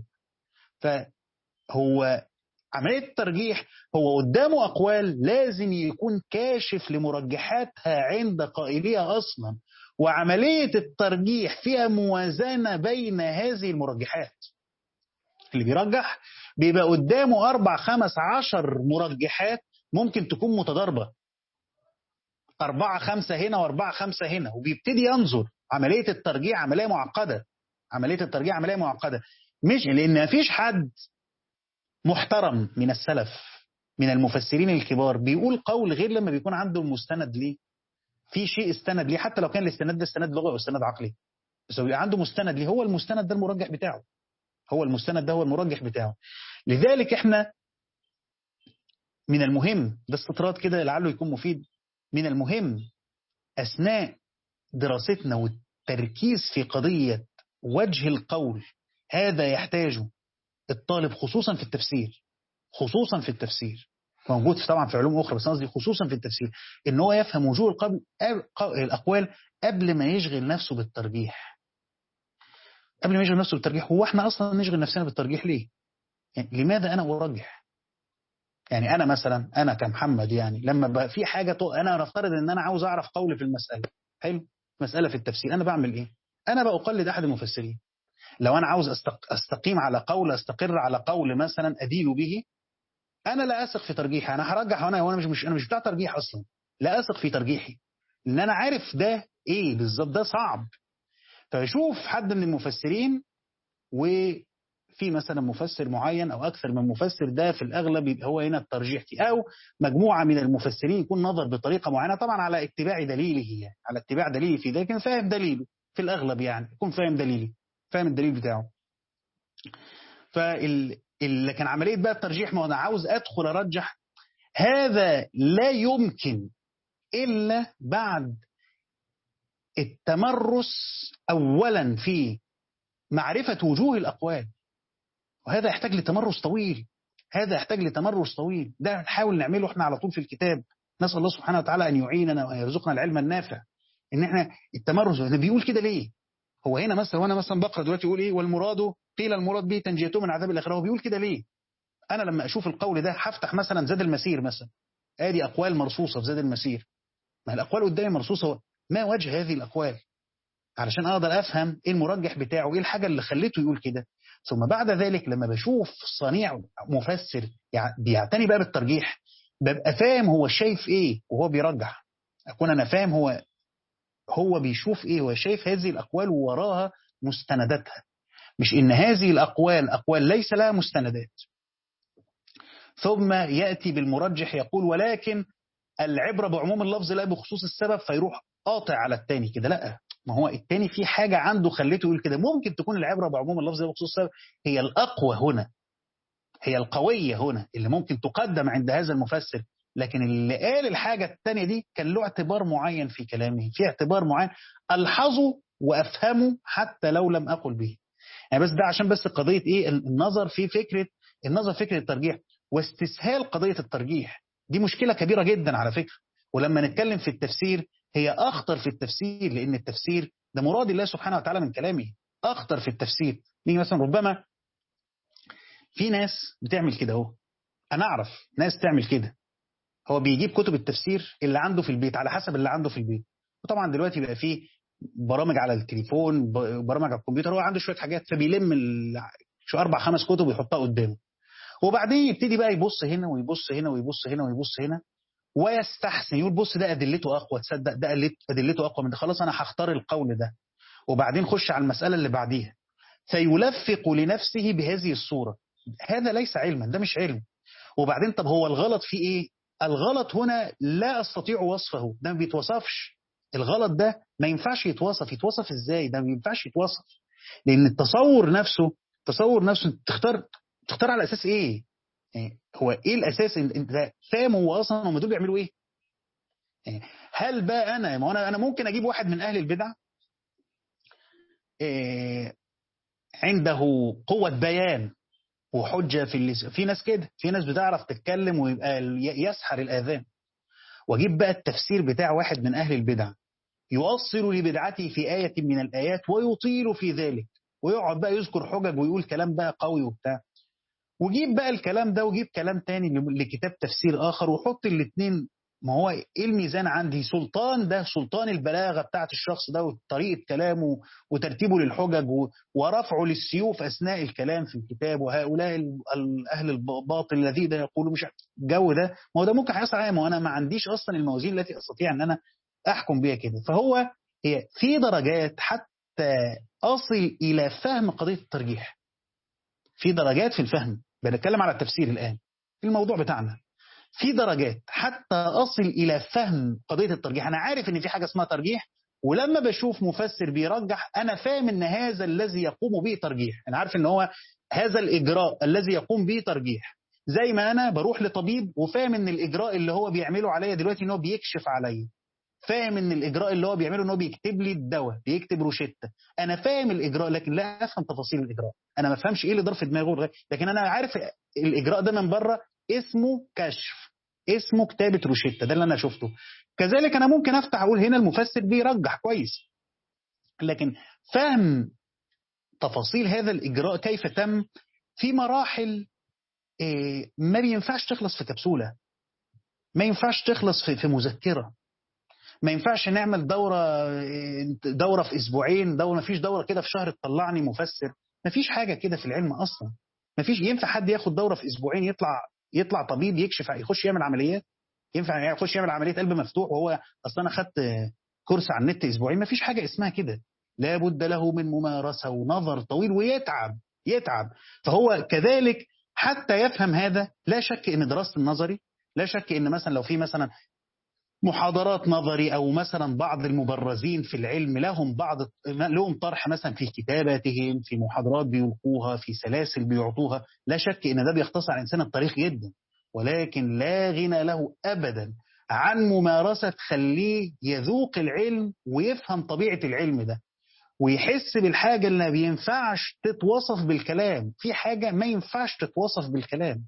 فهو عملية الترجيح هو قدامه أقوال لازم يكون كاشف لمرجحاتها عند قائليها أصلا وعملية الترجيح فيها موازنة بين هذه المرجحات اللي بيرجح بيبقى قدامه أربع خمس عشر مرجحات ممكن تكون متضاربة أربعة خمسة هنا وأربعة خمسة هنا وبيبتدي ينظر عملية الترجيح عملية معقدة عملية الترجيح عملية معقدة مش لأن مفيش حد محترم من السلف من المفسرين الكبار بيقول قول غير لما بيكون عنده مستند ليه في شيء استند ليه حتى لو كان الاستناد ده استناد لغوي او استناد عقلي بس هو بيبقى عنده مستند ليه هو المستند ده المرجح بتاعه هو المستند ده هو المرجح بتاعه لذلك احنا من المهم ده استطراد كده لعله يكون مفيد من المهم اثناء دراستنا والتركيز في قضيه وجه القول هذا يحتاج الطالب خصوصا في التفسير خصوصا في التفسير موجود طبعا في علوم اخرى بس قصدي خصوصا في التفسير ان هو يفهم وجوه القبل الاقوال قبل ما يشغل نفسه بالترجيح قبل ما يشغل نفسه بالترجيح هو احنا اصلا نشغل نفسنا بالترجيح ليه يعني لماذا انا ارجح يعني انا مثلا انا كمحمد يعني لما بقى في حاجه تو انا نفترض ان انا عاوز اعرف قول في المساله حلو مساله في التفسير انا بعمل ايه انا بقلد احد المفسرين لو انا عاوز أستق... استقيم على قول استقر على قول مثلا ادين به انا لا اثق في ترجيحي انا هرجح وانا وانا مش مش انا مش بتاع ترجيح اصلا لا اثق في ترجيحي لان انا عارف ده ايه بالظبط ده صعب فشوف حد من المفسرين وفي مثلا مفسر معين او اكثر من مفسر ده في الاغلب يبقى هو هنا الترجيح فيه او مجموعه من المفسرين يكون نظر بطريقه معينه طبعا على اتباع دليله يعني على اتباع دليله في ده لكن فاهم دليله في الاغلب يعني يكون فاهم دليلي فاهم الدليل بتاعه فال اللي كان عمليه بقى الترجيح ما انا عاوز ادخل ارجح هذا لا يمكن الا بعد التمرس اولا في معرفه وجوه الاقوال وهذا يحتاج لتمرس طويل هذا يحتاج لتمرس طويل ده نحاول نعمله احنا على طول في الكتاب نسال الله سبحانه وتعالى ان يعيننا وان يرزقنا العلم النافع ان احنا التمرس ده بيقول كده ليه هو هنا مثلا وانا مثلا بقرا دلوقتي يقول ايه والمراد قيل المراد به تنجيته من عذاب الاخره هو بيقول كده ليه انا لما اشوف القول ده هفتح مثلا زاد المسير مثلا ادي اقوال مرصوصه في زاد المسير ما الاقوال قدامي مرصوصه ما وجه هذه الاقوال علشان اقدر افهم ايه المرجح بتاعه ايه الحاجه اللي خليته يقول كده ثم بعد ذلك لما بشوف صنيع مفسر بيعتني بقى بالترجيح ببقى فاهم هو شايف ايه وهو بيرجح اكون انا فاهم هو هو بيشوف ايه هو شايف هذه الاقوال ووراها مستنداتها مش ان هذه الاقوال اقوال ليس لها مستندات ثم ياتي بالمرجح يقول ولكن العبره بعموم اللفظ لا بخصوص السبب فيروح قاطع على الثاني كده لا ما هو الثاني في حاجه عنده خليته يقول كده ممكن تكون العبره بعموم اللفظ لا بخصوص السبب هي الاقوى هنا هي القويه هنا اللي ممكن تقدم عند هذا المفسر لكن اللي قال الحاجة الثانية دي كان له اعتبار معين في كلامه في اعتبار معين ألحظه وأفهمه حتى لو لم أقل به يعني بس ده عشان بس قضية إيه النظر في فكرة النظر في فكرة الترجيح واستسهال قضية الترجيح دي مشكلة كبيرة جدا على فكرة ولما نتكلم في التفسير هي أخطر في التفسير لأن التفسير ده مراد الله سبحانه وتعالى من كلامه أخطر في التفسير نيجي مثلا ربما في ناس بتعمل كده اهو أنا أعرف ناس تعمل كده هو بيجيب كتب التفسير اللي عنده في البيت على حسب اللي عنده في البيت وطبعا دلوقتي بقى فيه برامج على التليفون برامج على الكمبيوتر هو عنده شويه حاجات فبيلم شو اربع خمس كتب ويحطها قدامه وبعدين يبتدي بقى يبص هنا ويبص هنا ويبص هنا ويبص هنا ويستحسن يقول بص ده ادلته اقوى تصدق ده ادلته اقوى من ده خلاص انا هختار القول ده وبعدين خش على المساله اللي بعديها فيلفق لنفسه بهذه الصوره هذا ليس علما ده مش علم وبعدين طب هو الغلط في ايه الغلط هنا لا استطيع وصفه ده ما بيتوصفش الغلط ده ما ينفعش يتوصف يتوصف ازاي ده ما ينفعش يتوصف لان التصور نفسه التصور نفسه تختار تختار على اساس ايه يعني هو ايه الاساس انت فاهم هو اصلا هم دول بيعملوا ايه يعني هل بقى انا ما انا انا ممكن اجيب واحد من اهل البدع إيه عنده قوة بيان وحجة في اللسان في ناس كده في ناس بتعرف تتكلم ويبقى يسحر الآذان واجيب بقى التفسير بتاع واحد من أهل البدع يؤصل لبدعته في آية من الآيات ويطيل في ذلك ويقعد بقى يذكر حجج ويقول كلام بقى قوي وبتاع وجيب بقى الكلام ده وجيب كلام تاني لكتاب تفسير آخر وحط الاثنين ما هو ايه الميزان عندي سلطان ده سلطان البلاغه بتاعت الشخص ده وطريقه كلامه وترتيبه للحجج ورفعه للسيوف اثناء الكلام في الكتاب وهؤلاء اهل الباطل الذي ده يقولوا مش الجو ده ما هو ده ممكن هيحصل عليا ما هو انا ما عنديش اصلا الموازين التي استطيع ان انا احكم بيها كده فهو هي في درجات حتى اصل الى فهم قضيه الترجيح في درجات في الفهم بنتكلم على التفسير الان الموضوع بتاعنا في درجات حتى أصل إلى فهم قضية الترجيح أنا عارف إن في حاجة اسمها ترجيح ولما بشوف مفسر بيرجح أنا فاهم إن هذا الذي يقوم به ترجيح أنا عارف إن هو هذا الإجراء الذي يقوم به ترجيح زي ما أنا بروح لطبيب وفاهم إن الإجراء اللي هو بيعمله عليا دلوقتي إن هو بيكشف عليا فاهم ان الاجراء اللي هو بيعمله ان هو بيكتب لي الدواء بيكتب روشته انا فاهم الاجراء لكن لا افهم تفاصيل الاجراء انا ما افهمش ايه اللي ضرب في دماغه لكن انا عارف الاجراء ده من بره اسمه كشف اسمه كتابة روشيتا ده اللي أنا شفته كذلك أنا ممكن أفتح أقول هنا المفسر بيرجح كويس لكن فهم تفاصيل هذا الإجراء كيف تم في مراحل إيه ما بينفعش تخلص في كبسولة ما ينفعش تخلص في, في مذكرة ما ينفعش نعمل دورة دورة في أسبوعين دورة ما فيش دورة كده في شهر تطلعني مفسر ما فيش حاجة كده في العلم أصلا ما فيش ينفع حد ياخد دورة في أسبوعين يطلع يطلع طبيب يكشف يخش يعمل عمليات ينفع يخش يعمل عملية قلب مفتوح وهو أصلا أنا خدت كورس على النت أسبوعين ما فيش حاجة اسمها كده لابد له من ممارسة ونظر طويل ويتعب يتعب فهو كذلك حتى يفهم هذا لا شك ان دراسة النظري لا شك ان مثلا لو في مثلا محاضرات نظري او مثلا بعض المبرزين في العلم لهم بعض لهم طرح مثلا في كتاباتهم في محاضرات بيلقوها في سلاسل بيعطوها لا شك ان ده بيختصر على الانسان الطريق جدا ولكن لا غنى له ابدا عن ممارسه تخليه يذوق العلم ويفهم طبيعه العلم ده ويحس بالحاجه اللي ما بينفعش تتوصف بالكلام في حاجه ما ينفعش تتوصف بالكلام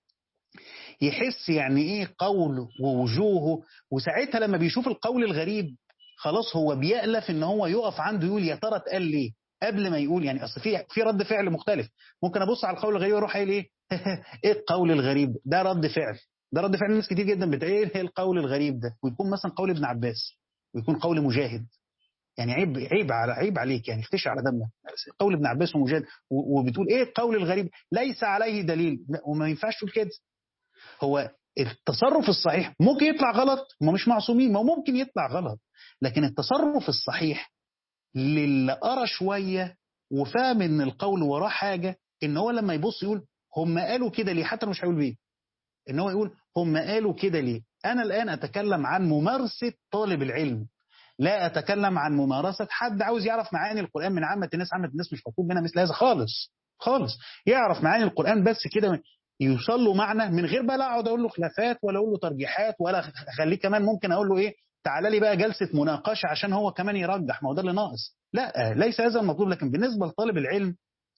يحس يعني ايه قوله ووجوهه وساعتها لما بيشوف القول الغريب خلاص هو بيألف ان هو يقف عنده يقول يا ترى اتقال ليه قبل ما يقول يعني اصل في في رد فعل مختلف ممكن ابص على القول الغريب واروح قايل ايه ايه القول الغريب ده رد فعل ده رد فعل ناس كتير جدا بتقول ايه القول الغريب ده ويكون مثلا قول ابن عباس ويكون قول مجاهد يعني عيب عيب على عيب عليك يعني اختش على دمك قول ابن عباس ومجاهد وبتقول ايه القول الغريب ليس عليه دليل وما ينفعش تقول كده هو التصرف الصحيح ممكن يطلع غلط ما مش معصومين ما ممكن يطلع غلط لكن التصرف الصحيح للي قرا شويه وفاهم ان القول وراه حاجه ان هو لما يبص يقول هم قالوا كده ليه حتى مش هيقول بيه ان هو يقول هم قالوا كده ليه انا الان اتكلم عن ممارسه طالب العلم لا اتكلم عن ممارسه حد عاوز يعرف معاني القران من عامه الناس عامه الناس مش مطلوب منها مثل هذا خالص خالص يعرف معاني القران بس كده يوصل له معنى من غير بقى لا اقعد اقول له خلافات ولا اقول له ترجيحات ولا اخليه كمان ممكن اقول له ايه تعالى لي بقى جلسه مناقشه عشان هو كمان يرجح ما هو ده اللي ناقص لا ليس هذا المطلوب لكن بالنسبه لطالب العلم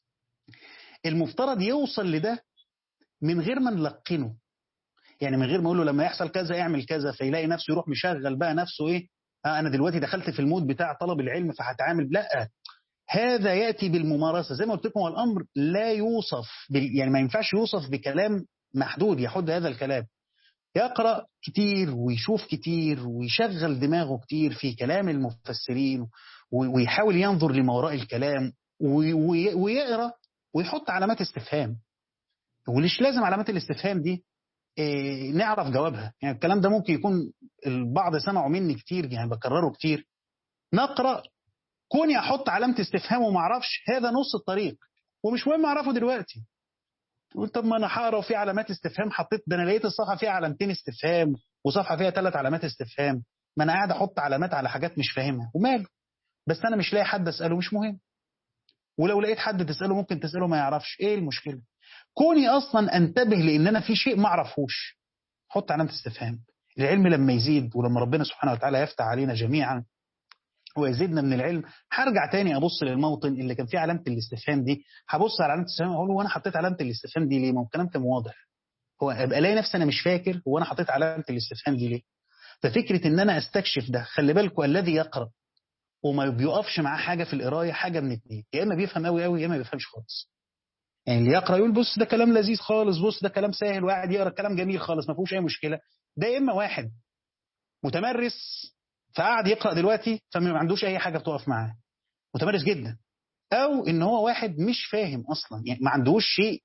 المفترض يوصل لده من غير ما نلقنه يعني من غير ما اقول له لما يحصل كذا اعمل كذا فيلاقي نفسه يروح مشغل بقى نفسه ايه آه انا دلوقتي دخلت في المود بتاع طلب العلم فهتعامل لا هذا ياتي بالممارسه زي ما قلت لكم الامر لا يوصف يعني ما ينفعش يوصف بكلام محدود يحد هذا الكلام يقرا كتير ويشوف كتير ويشغل دماغه كتير في كلام المفسرين ويحاول ينظر لما وراء الكلام ويقرا ويحط علامات استفهام وليش لازم علامات الاستفهام دي إيه نعرف جوابها يعني الكلام ده ممكن يكون البعض سمعوا مني كتير يعني بكرره كتير نقرا كوني احط علامه استفهام وما اعرفش هذا نص الطريق ومش مهم اعرفه دلوقتي تقول طب ما انا هقرا وفي علامات استفهام حطيت ده انا لقيت الصفحه فيها علامتين استفهام وصفحه فيها ثلاث علامات استفهام ما انا قاعد احط علامات على حاجات مش فاهمها وماله بس انا مش لاقي حد اساله مش مهم ولو لقيت حد تساله ممكن تساله ما يعرفش ايه المشكله كوني اصلا انتبه لان انا في شيء ما اعرفوش حط علامه استفهام العلم لما يزيد ولما ربنا سبحانه وتعالى يفتح علينا جميعا ويزيدنا من العلم هرجع تاني ابص للموطن اللي كان فيه علامه الاستفهام دي هبص على علامه الاستفهام اقول هو انا حطيت علامه الاستفهام دي ليه؟ ما هو الكلام كان واضح هو ابقى الاقي نفسي انا مش فاكر هو انا حطيت علامه الاستفهام دي ليه؟ ففكره ان انا استكشف ده خلي بالكم الذي يقرا وما بيقفش معاه حاجه في القرايه حاجه من اتنين يا اما بيفهم قوي قوي يا اما ما بيفهمش خالص يعني اللي يقرا يقول بص ده كلام لذيذ خالص بص ده كلام سهل وقاعد يقرا كلام جميل خالص ما فيهوش اي مشكله ده يا اما واحد متمرس فقعد يقرا دلوقتي فما عندوش اي حاجه بتقف معاه متمرس جدا او ان هو واحد مش فاهم اصلا يعني ما عندوش شيء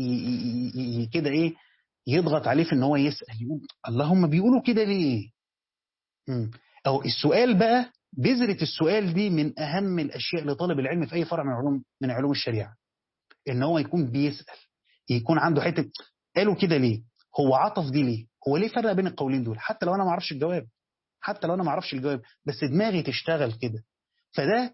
كده ايه يضغط عليه في ان هو يسال يقول اللهم بيقولوا كده ليه او السؤال بقى بذره السؤال دي من اهم الاشياء لطالب العلم في اي فرع من علوم من علوم الشريعه ان هو يكون بيسال يكون عنده حته قالوا كده ليه هو عطف دي ليه هو ليه فرق بين القولين دول حتى لو انا ما اعرفش الجواب حتى لو انا ما اعرفش الجواب بس دماغي تشتغل كده فده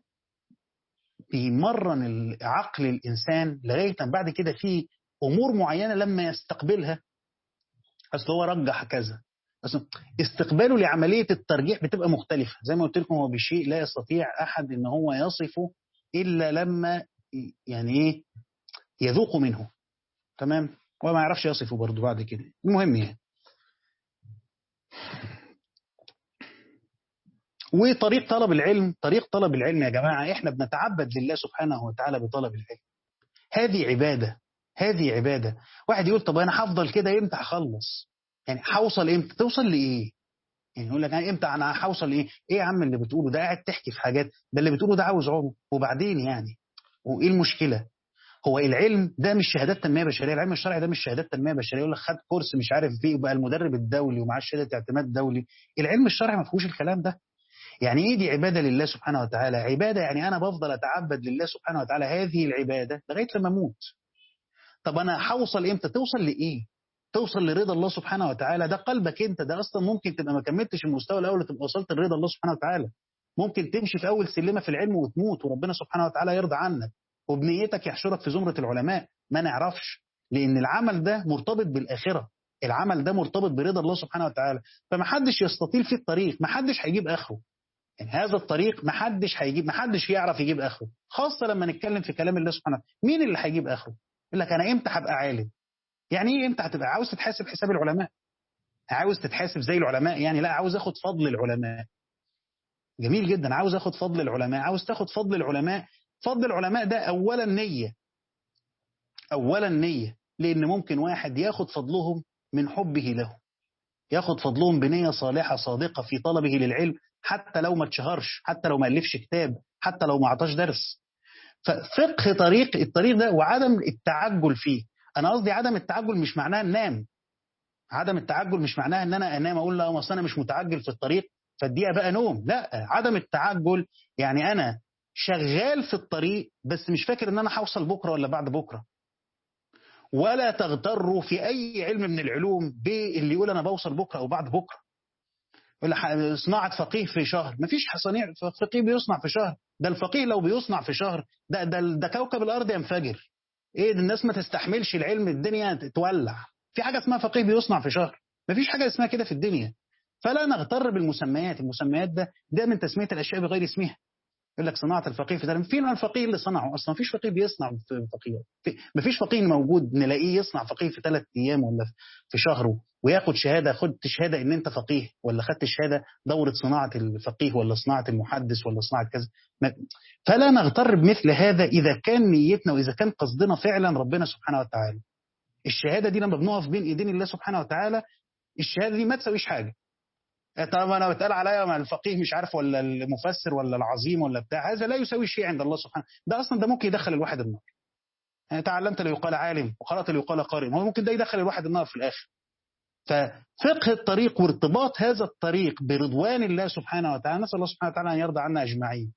بيمرن عقل الانسان لغايه بعد كده في امور معينه لما يستقبلها اصل هو رجح كذا اصل استقباله لعمليه الترجيح بتبقى مختلفه زي ما قلت لكم هو بشيء لا يستطيع احد ان هو يصفه الا لما يعني ايه يذوق منه تمام وما يعرفش يصفه برضه بعد كده المهم يعني وطريق طلب العلم طريق طلب العلم يا جماعة احنا بنتعبد لله سبحانه وتعالى بطلب العلم هذه عبادة هذه عبادة واحد يقول طب أنا هفضل كده إمتى هخلص يعني هوصل إمتى توصل لإيه يعني يقول لك أنا إمتى أنا هوصل لإيه إيه يا عم اللي بتقوله ده قاعد تحكي في حاجات ده اللي بتقوله ده عاوز عمر وبعدين يعني وإيه المشكلة هو العلم ده مش شهادات تنميه بشريه العلم الشرعي ده مش شهادات تنميه بشريه يقول لك خد كورس مش عارف فيه وبقى المدرب الدولي ومعاه شهاده اعتماد دولي العلم الشرعي ما فيهوش الكلام ده يعني ايه دي عباده لله سبحانه وتعالى عباده يعني انا بفضل اتعبد لله سبحانه وتعالى هذه العباده لغايه لما اموت طب انا هوصل امتى توصل لايه توصل لرضا الله سبحانه وتعالى ده قلبك انت ده اصلا ممكن تبقى ما كملتش المستوى الاول تبقى وصلت لرضا الله سبحانه وتعالى ممكن تمشي في اول سلمه في العلم وتموت وربنا سبحانه وتعالى يرضى عنك وبنيتك يحشرك في زمره العلماء ما نعرفش لان العمل ده مرتبط بالاخره العمل ده مرتبط برضا الله سبحانه وتعالى فمحدش يستطيل فيه الطريق محدش هيجيب اخره يعني هذا الطريق محدش هيجيب محدش يعرف يجيب اخره خاصه لما نتكلم في كلام الله سبحانه وتعالى مين اللي هيجيب اخره يقول لك انا امتى هبقى عالم يعني ايه امتى هتبقى عاوز تتحاسب حساب العلماء عاوز تتحاسب زي العلماء يعني لا عاوز اخد فضل العلماء جميل جدا عاوز اخد فضل العلماء عاوز تاخد فضل العلماء فضل العلماء ده اولا نيه اولا نيه لان ممكن واحد ياخد فضلهم من حبه له ياخد فضلهم بنيه صالحه صادقه في طلبه للعلم حتى لو ما اتشهرش حتى لو ما الفش كتاب حتى لو ما اعطاش درس ففقه طريق الطريق ده وعدم التعجل فيه انا قصدي عدم التعجل مش معناها ننام عدم التعجل مش معناها ان انا انام اقول لا اصل انا مش متعجل في الطريق فاديها بقى نوم لا عدم التعجل يعني انا شغال في الطريق بس مش فاكر ان انا هوصل بكره ولا بعد بكره ولا تغتروا في اي علم من العلوم باللي يقول انا بوصل بكره او بعد بكره ولا صناعه فقيه في شهر مفيش صنيع فقيه بيصنع في شهر ده الفقيه لو بيصنع في شهر ده ده, ده كوكب الارض ينفجر ايه ده الناس ما تستحملش العلم الدنيا تولع في حاجه اسمها فقيه بيصنع في شهر مفيش حاجه اسمها كده في الدنيا فلا نغتر بالمسميات المسميات ده ده من تسميه الاشياء بغير اسمها يقول لك صناعه الفقيه في ده فين الفقيه اللي صنعه اصلا مفيش فقيه بيصنع فقيه مفيش فقيه موجود نلاقيه يصنع فقيه في ثلاث ايام ولا في شهر وياخد شهاده خدت شهاده ان انت فقيه ولا خدت شهاده دوره صناعه الفقيه ولا صناعه المحدث ولا صناعه كذا فلا نغتر بمثل هذا اذا كان نيتنا واذا كان قصدنا فعلا ربنا سبحانه وتعالى الشهاده دي لما بنقف بين ايدين الله سبحانه وتعالى الشهاده دي ما تسويش حاجه طب انا بتقال عليا مع الفقيه مش عارف ولا المفسر ولا العظيم ولا بتاع هذا لا يساوي شيء عند الله سبحانه ده اصلا ده ممكن يدخل الواحد النار يعني تعلمت ليقال عالم وقرات ليقال قارئ هو ممكن ده يدخل الواحد النار في الاخر ففقه الطريق وارتباط هذا الطريق برضوان الله سبحانه وتعالى نسال الله سبحانه وتعالى ان يرضى عنا اجمعين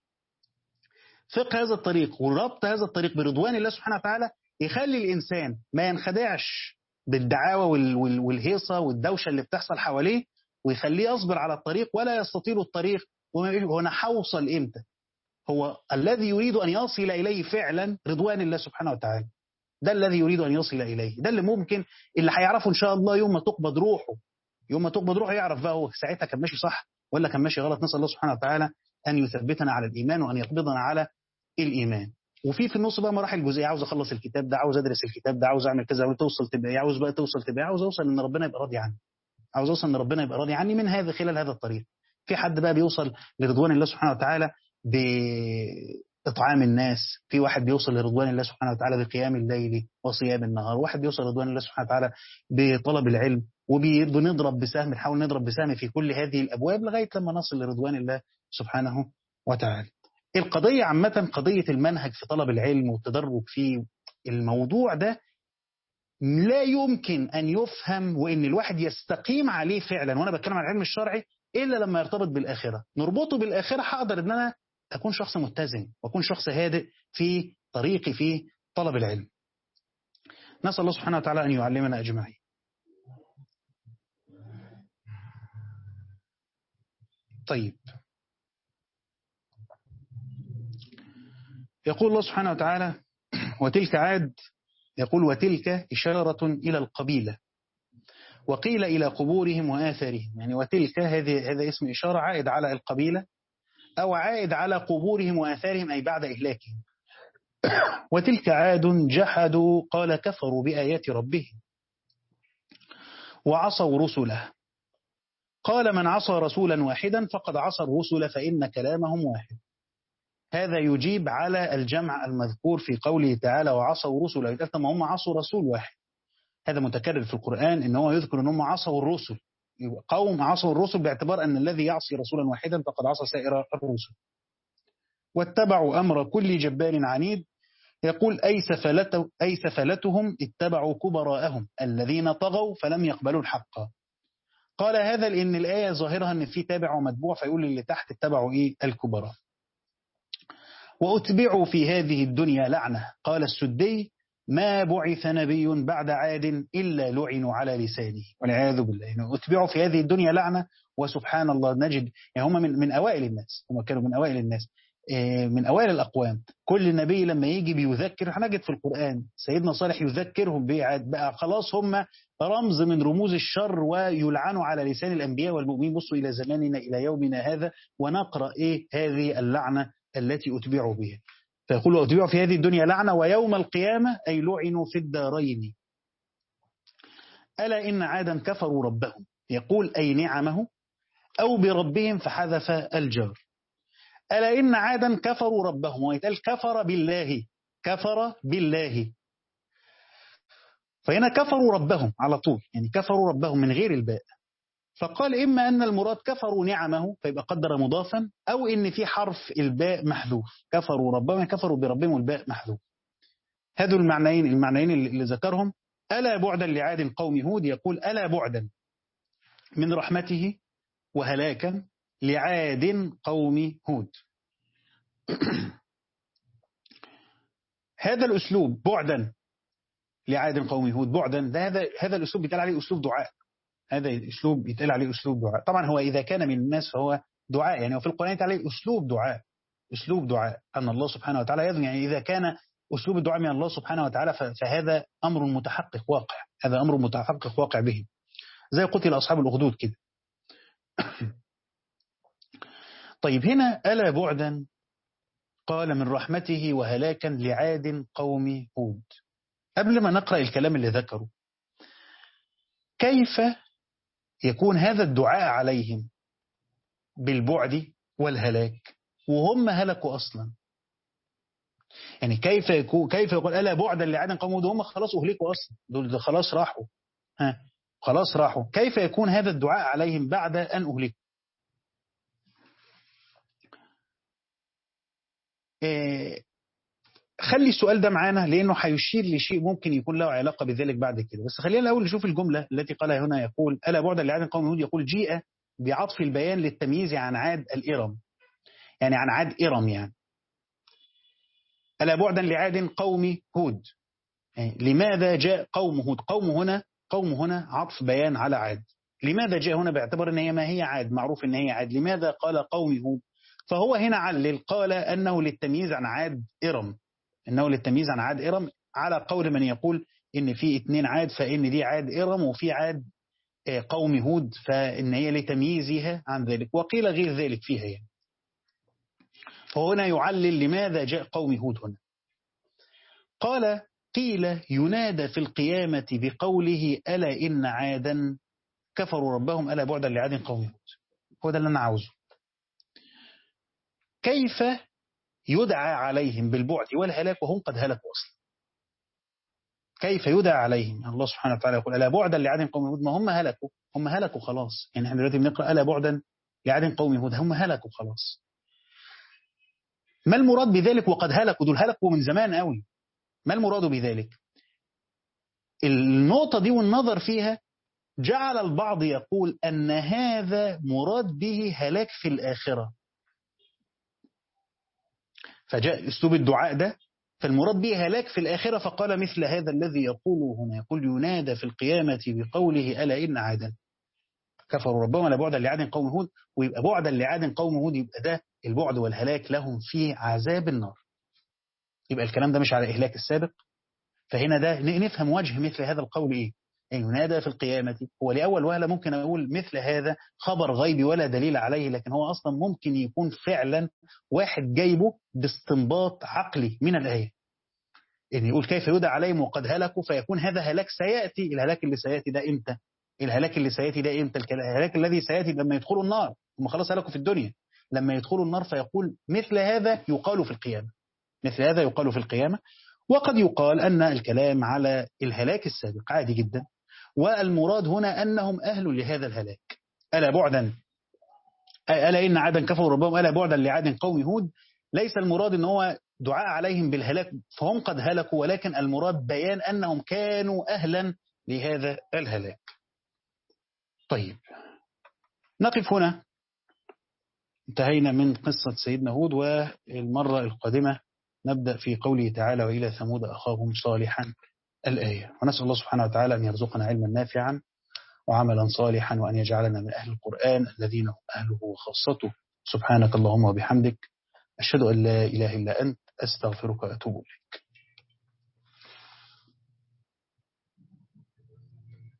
فقه هذا الطريق وربط هذا الطريق برضوان الله سبحانه وتعالى يخلي الانسان ما ينخدعش بالدعاوى والهيصه والدوشه اللي بتحصل حواليه ويخليه يصبر على الطريق ولا يستطيل الطريق وانا هوصل امتى هو الذي يريد ان يصل اليه فعلا رضوان الله سبحانه وتعالى ده الذي يريد ان يصل اليه ده اللي ممكن اللي هيعرفه ان شاء الله يوم ما تقبض روحه يوم ما تقبض روحه يعرف بقى هو ساعتها كان ماشي صح ولا كان ماشي غلط نسال الله سبحانه وتعالى ان يثبتنا على الايمان وان يقبضنا على الايمان وفي في النص بقى مراحل جزئيه عاوز اخلص الكتاب ده عاوز ادرس الكتاب ده عاوز اعمل كذا توصل تبقى عاوز بقى توصل تبقى عاوز اوصل ان ربنا يبقى راضي عني عاوز اوصل ان ربنا يبقى راضي عني من هذا خلال هذا الطريق في حد بقى بيوصل لرضوان الله سبحانه وتعالى بإطعام الناس في واحد بيوصل لرضوان الله سبحانه وتعالى بقيام الليل وصيام النهار واحد بيوصل لرضوان الله سبحانه وتعالى بطلب العلم وبنضرب بسهم نحاول نضرب بسهم في كل هذه الأبواب لغاية لما نصل لرضوان الله سبحانه وتعالى القضية عامة قضية المنهج في طلب العلم والتدرج فيه الموضوع ده لا يمكن أن يفهم وإن الواحد يستقيم عليه فعلا وأنا بتكلم عن العلم الشرعي إلا لما يرتبط بالآخرة نربطه بالآخرة هقدر أن أنا أكون شخص متزن وأكون شخص هادئ في طريقي في طلب العلم نسأل الله سبحانه وتعالى أن يعلمنا أجمعين طيب يقول الله سبحانه وتعالى وتلك عاد يقول وتلك إشارة إلى القبيلة وقيل إلى قبورهم وآثارهم يعني وتلك هذه هذا اسم إشارة عائد على القبيلة أو عائد على قبورهم وآثارهم أي بعد إهلاكهم وتلك عاد جحدوا قال كفروا بآيات ربهم وعصوا رسله قال من عصى رسولا واحدا فقد عصى الرسل فإن كلامهم واحد هذا يجيب على الجمع المذكور في قوله تعالى وعصوا رسله يتقال طب ما هم عصوا رسول واحد هذا متكرر في القرآن ان هو يذكر ان هم عصوا الرسل قوم عصوا الرسل باعتبار ان الذي يعصي رسولا واحدا فقد عصى سائر الرسل واتبعوا امر كل جبار عنيد يقول أي, سفلته أي سفلتهم اتبعوا كبراءهم الذين طغوا فلم يقبلوا الحق قال هذا لأن الآية ظاهرها أن في تابع ومتبوع فيقول اللي تحت اتبعوا إيه الكبراء وأتبعوا في هذه الدنيا لعنة قال السدي ما بعث نبي بعد عاد إلا لعنوا على لسانه والعياذ بالله يعني أتبعوا في هذه الدنيا لعنة وسبحان الله نجد يعني هم من, من أوائل الناس هم كانوا من أوائل الناس من أوائل الأقوام كل نبي لما يجي بيذكر هنجد في القرآن سيدنا صالح يذكرهم بعاد بقى خلاص هم رمز من رموز الشر ويلعنوا على لسان الأنبياء والمؤمنين بصوا إلى زماننا إلى يومنا هذا ونقرأ إيه هذه اللعنة التي أتبعوا بها فيقول أتبعوا في هذه الدنيا لعنة ويوم القيامة أي لعنوا في الدارين ألا إن عادا كفروا ربهم يقول أي نعمه أو بربهم فحذف الجار ألا إن عادا كفروا ربهم ويتقال كفر بالله كفر بالله فهنا كفروا ربهم على طول يعني كفروا ربهم من غير الباء فقال إما أن المراد كفروا نعمه فيبقى قدر مضافا أو إن في حرف الباء محذوف كفروا ربهم كفروا بربهم الباء محذوف هذو المعنيين المعنيين اللي ذكرهم ألا بعدا لعاد قوم هود يقول ألا بعدا من رحمته وهلاكا لعاد قوم هود هذا الأسلوب بعدا لعاد قوم هود بعدا ده هذا هذا الأسلوب بيتقال عليه أسلوب دعاء هذا أسلوب بيتقال عليه أسلوب دعاء طبعا هو إذا كان من الناس فهو دعاء يعني وفي القرآن يتقال عليه أسلوب دعاء أسلوب دعاء أن الله سبحانه وتعالى يذن يعني إذا كان أسلوب الدعاء من الله سبحانه وتعالى فهذا أمر متحقق واقع هذا أمر متحقق واقع به زي قتل أصحاب الأخدود كده طيب هنا ألا بعدا قال من رحمته وهلاكا لعاد قوم هود قبل ما نقرأ الكلام اللي ذكره كيف يكون هذا الدعاء عليهم بالبعد والهلاك وهم هلكوا أصلا يعني كيف يكون كيف يقول ألا بعدا لعاد قوم هود هم خلاص أهلكوا أصلا دول خلاص راحوا ها خلاص راحوا كيف يكون هذا الدعاء عليهم بعد أن أهلكوا خلي السؤال ده معانا لأنه هيشير لشيء ممكن يكون له علاقة بذلك بعد كده بس خلينا الأول نشوف الجملة التي قالها هنا يقول ألا بعد لعاد قوم هود يقول جيء بعطف البيان للتمييز عن عاد الإرم يعني عن عاد إرم يعني ألا بعدا لعاد قوم هود يعني لماذا جاء قوم هود قوم هنا قوم هنا عطف بيان على عاد لماذا جاء هنا باعتبار ان هي ما هي عاد معروف ان هي عاد لماذا قال قوم هود فهو هنا علل قال أنه للتمييز عن عاد إرم أنه للتمييز عن عاد إرم على قول من يقول إن في اتنين عاد فإن دي عاد إرم وفي عاد قوم هود فإن هي لتمييزها عن ذلك وقيل غير ذلك فيها يعني فهنا يعلل لماذا جاء قوم هود هنا قال قيل ينادى في القيامة بقوله ألا إن عادا كفروا ربهم ألا بعدا لعاد قوم هود هو ده اللي أنا عاوزه كيف يدعى عليهم بالبعد والهلاك وهم قد هلكوا أصلا كيف يدعى عليهم الله سبحانه وتعالى يقول ألا بعدا لعاد قوم هود ما هم هلكوا هم هلكوا خلاص يعني احنا دلوقتي بنقرأ ألا بعدا لعاد قوم هود هم هلكوا خلاص ما المراد بذلك وقد هلكوا دول هلكوا من زمان قوي ما المراد بذلك النقطة دي والنظر فيها جعل البعض يقول أن هذا مراد به هلاك في الآخرة فجاء أسلوب الدعاء ده فالمراد به هلاك في الآخرة فقال مثل هذا الذي يقوله هنا يقول ينادى في القيامة بقوله ألا إن عادا كفروا ربهم لبعدا لعاد قوم هود ويبقى بعدا لعاد قوم هود يبقى ده البعد والهلاك لهم في عذاب النار يبقى الكلام ده مش على إهلاك السابق فهنا ده نفهم وجه مثل هذا القول إيه يعني ينادى في القيامة هو لأول وهلة ممكن أقول مثل هذا خبر غيبي ولا دليل عليه لكن هو أصلا ممكن يكون فعلا واحد جايبه باستنباط عقلي من الآية يعني يقول كيف يدعى عليهم وقد هلكوا فيكون هذا هلاك سيأتي الهلاك اللي سيأتي ده إمتى الهلاك اللي سيأتي ده إمتى الهلاك الذي سيأتي لما يدخلوا النار هم خلاص هلكوا في الدنيا لما يدخلوا النار فيقول مثل هذا يقال في القيامة مثل هذا يقال في القيامة وقد يقال أن الكلام على الهلاك السابق عادي جدا والمراد هنا أنهم أهل لهذا الهلاك ألا بعدا ألا إن عادا كفروا ربهم ألا بعدا لعاد قوم هود ليس المراد أن هو دعاء عليهم بالهلاك فهم قد هلكوا ولكن المراد بيان أنهم كانوا أهلا لهذا الهلاك طيب نقف هنا انتهينا من قصة سيدنا هود والمرة القادمة نبدأ في قوله تعالى وإلى ثمود أخاهم صالحا الآية ونسأل الله سبحانه وتعالى أن يرزقنا علما نافعا وعملا صالحا وأن يجعلنا من أهل القرآن الذين هم أهله وخاصته سبحانك اللهم وبحمدك أشهد أن لا إله إلا أنت أستغفرك وأتوب إليك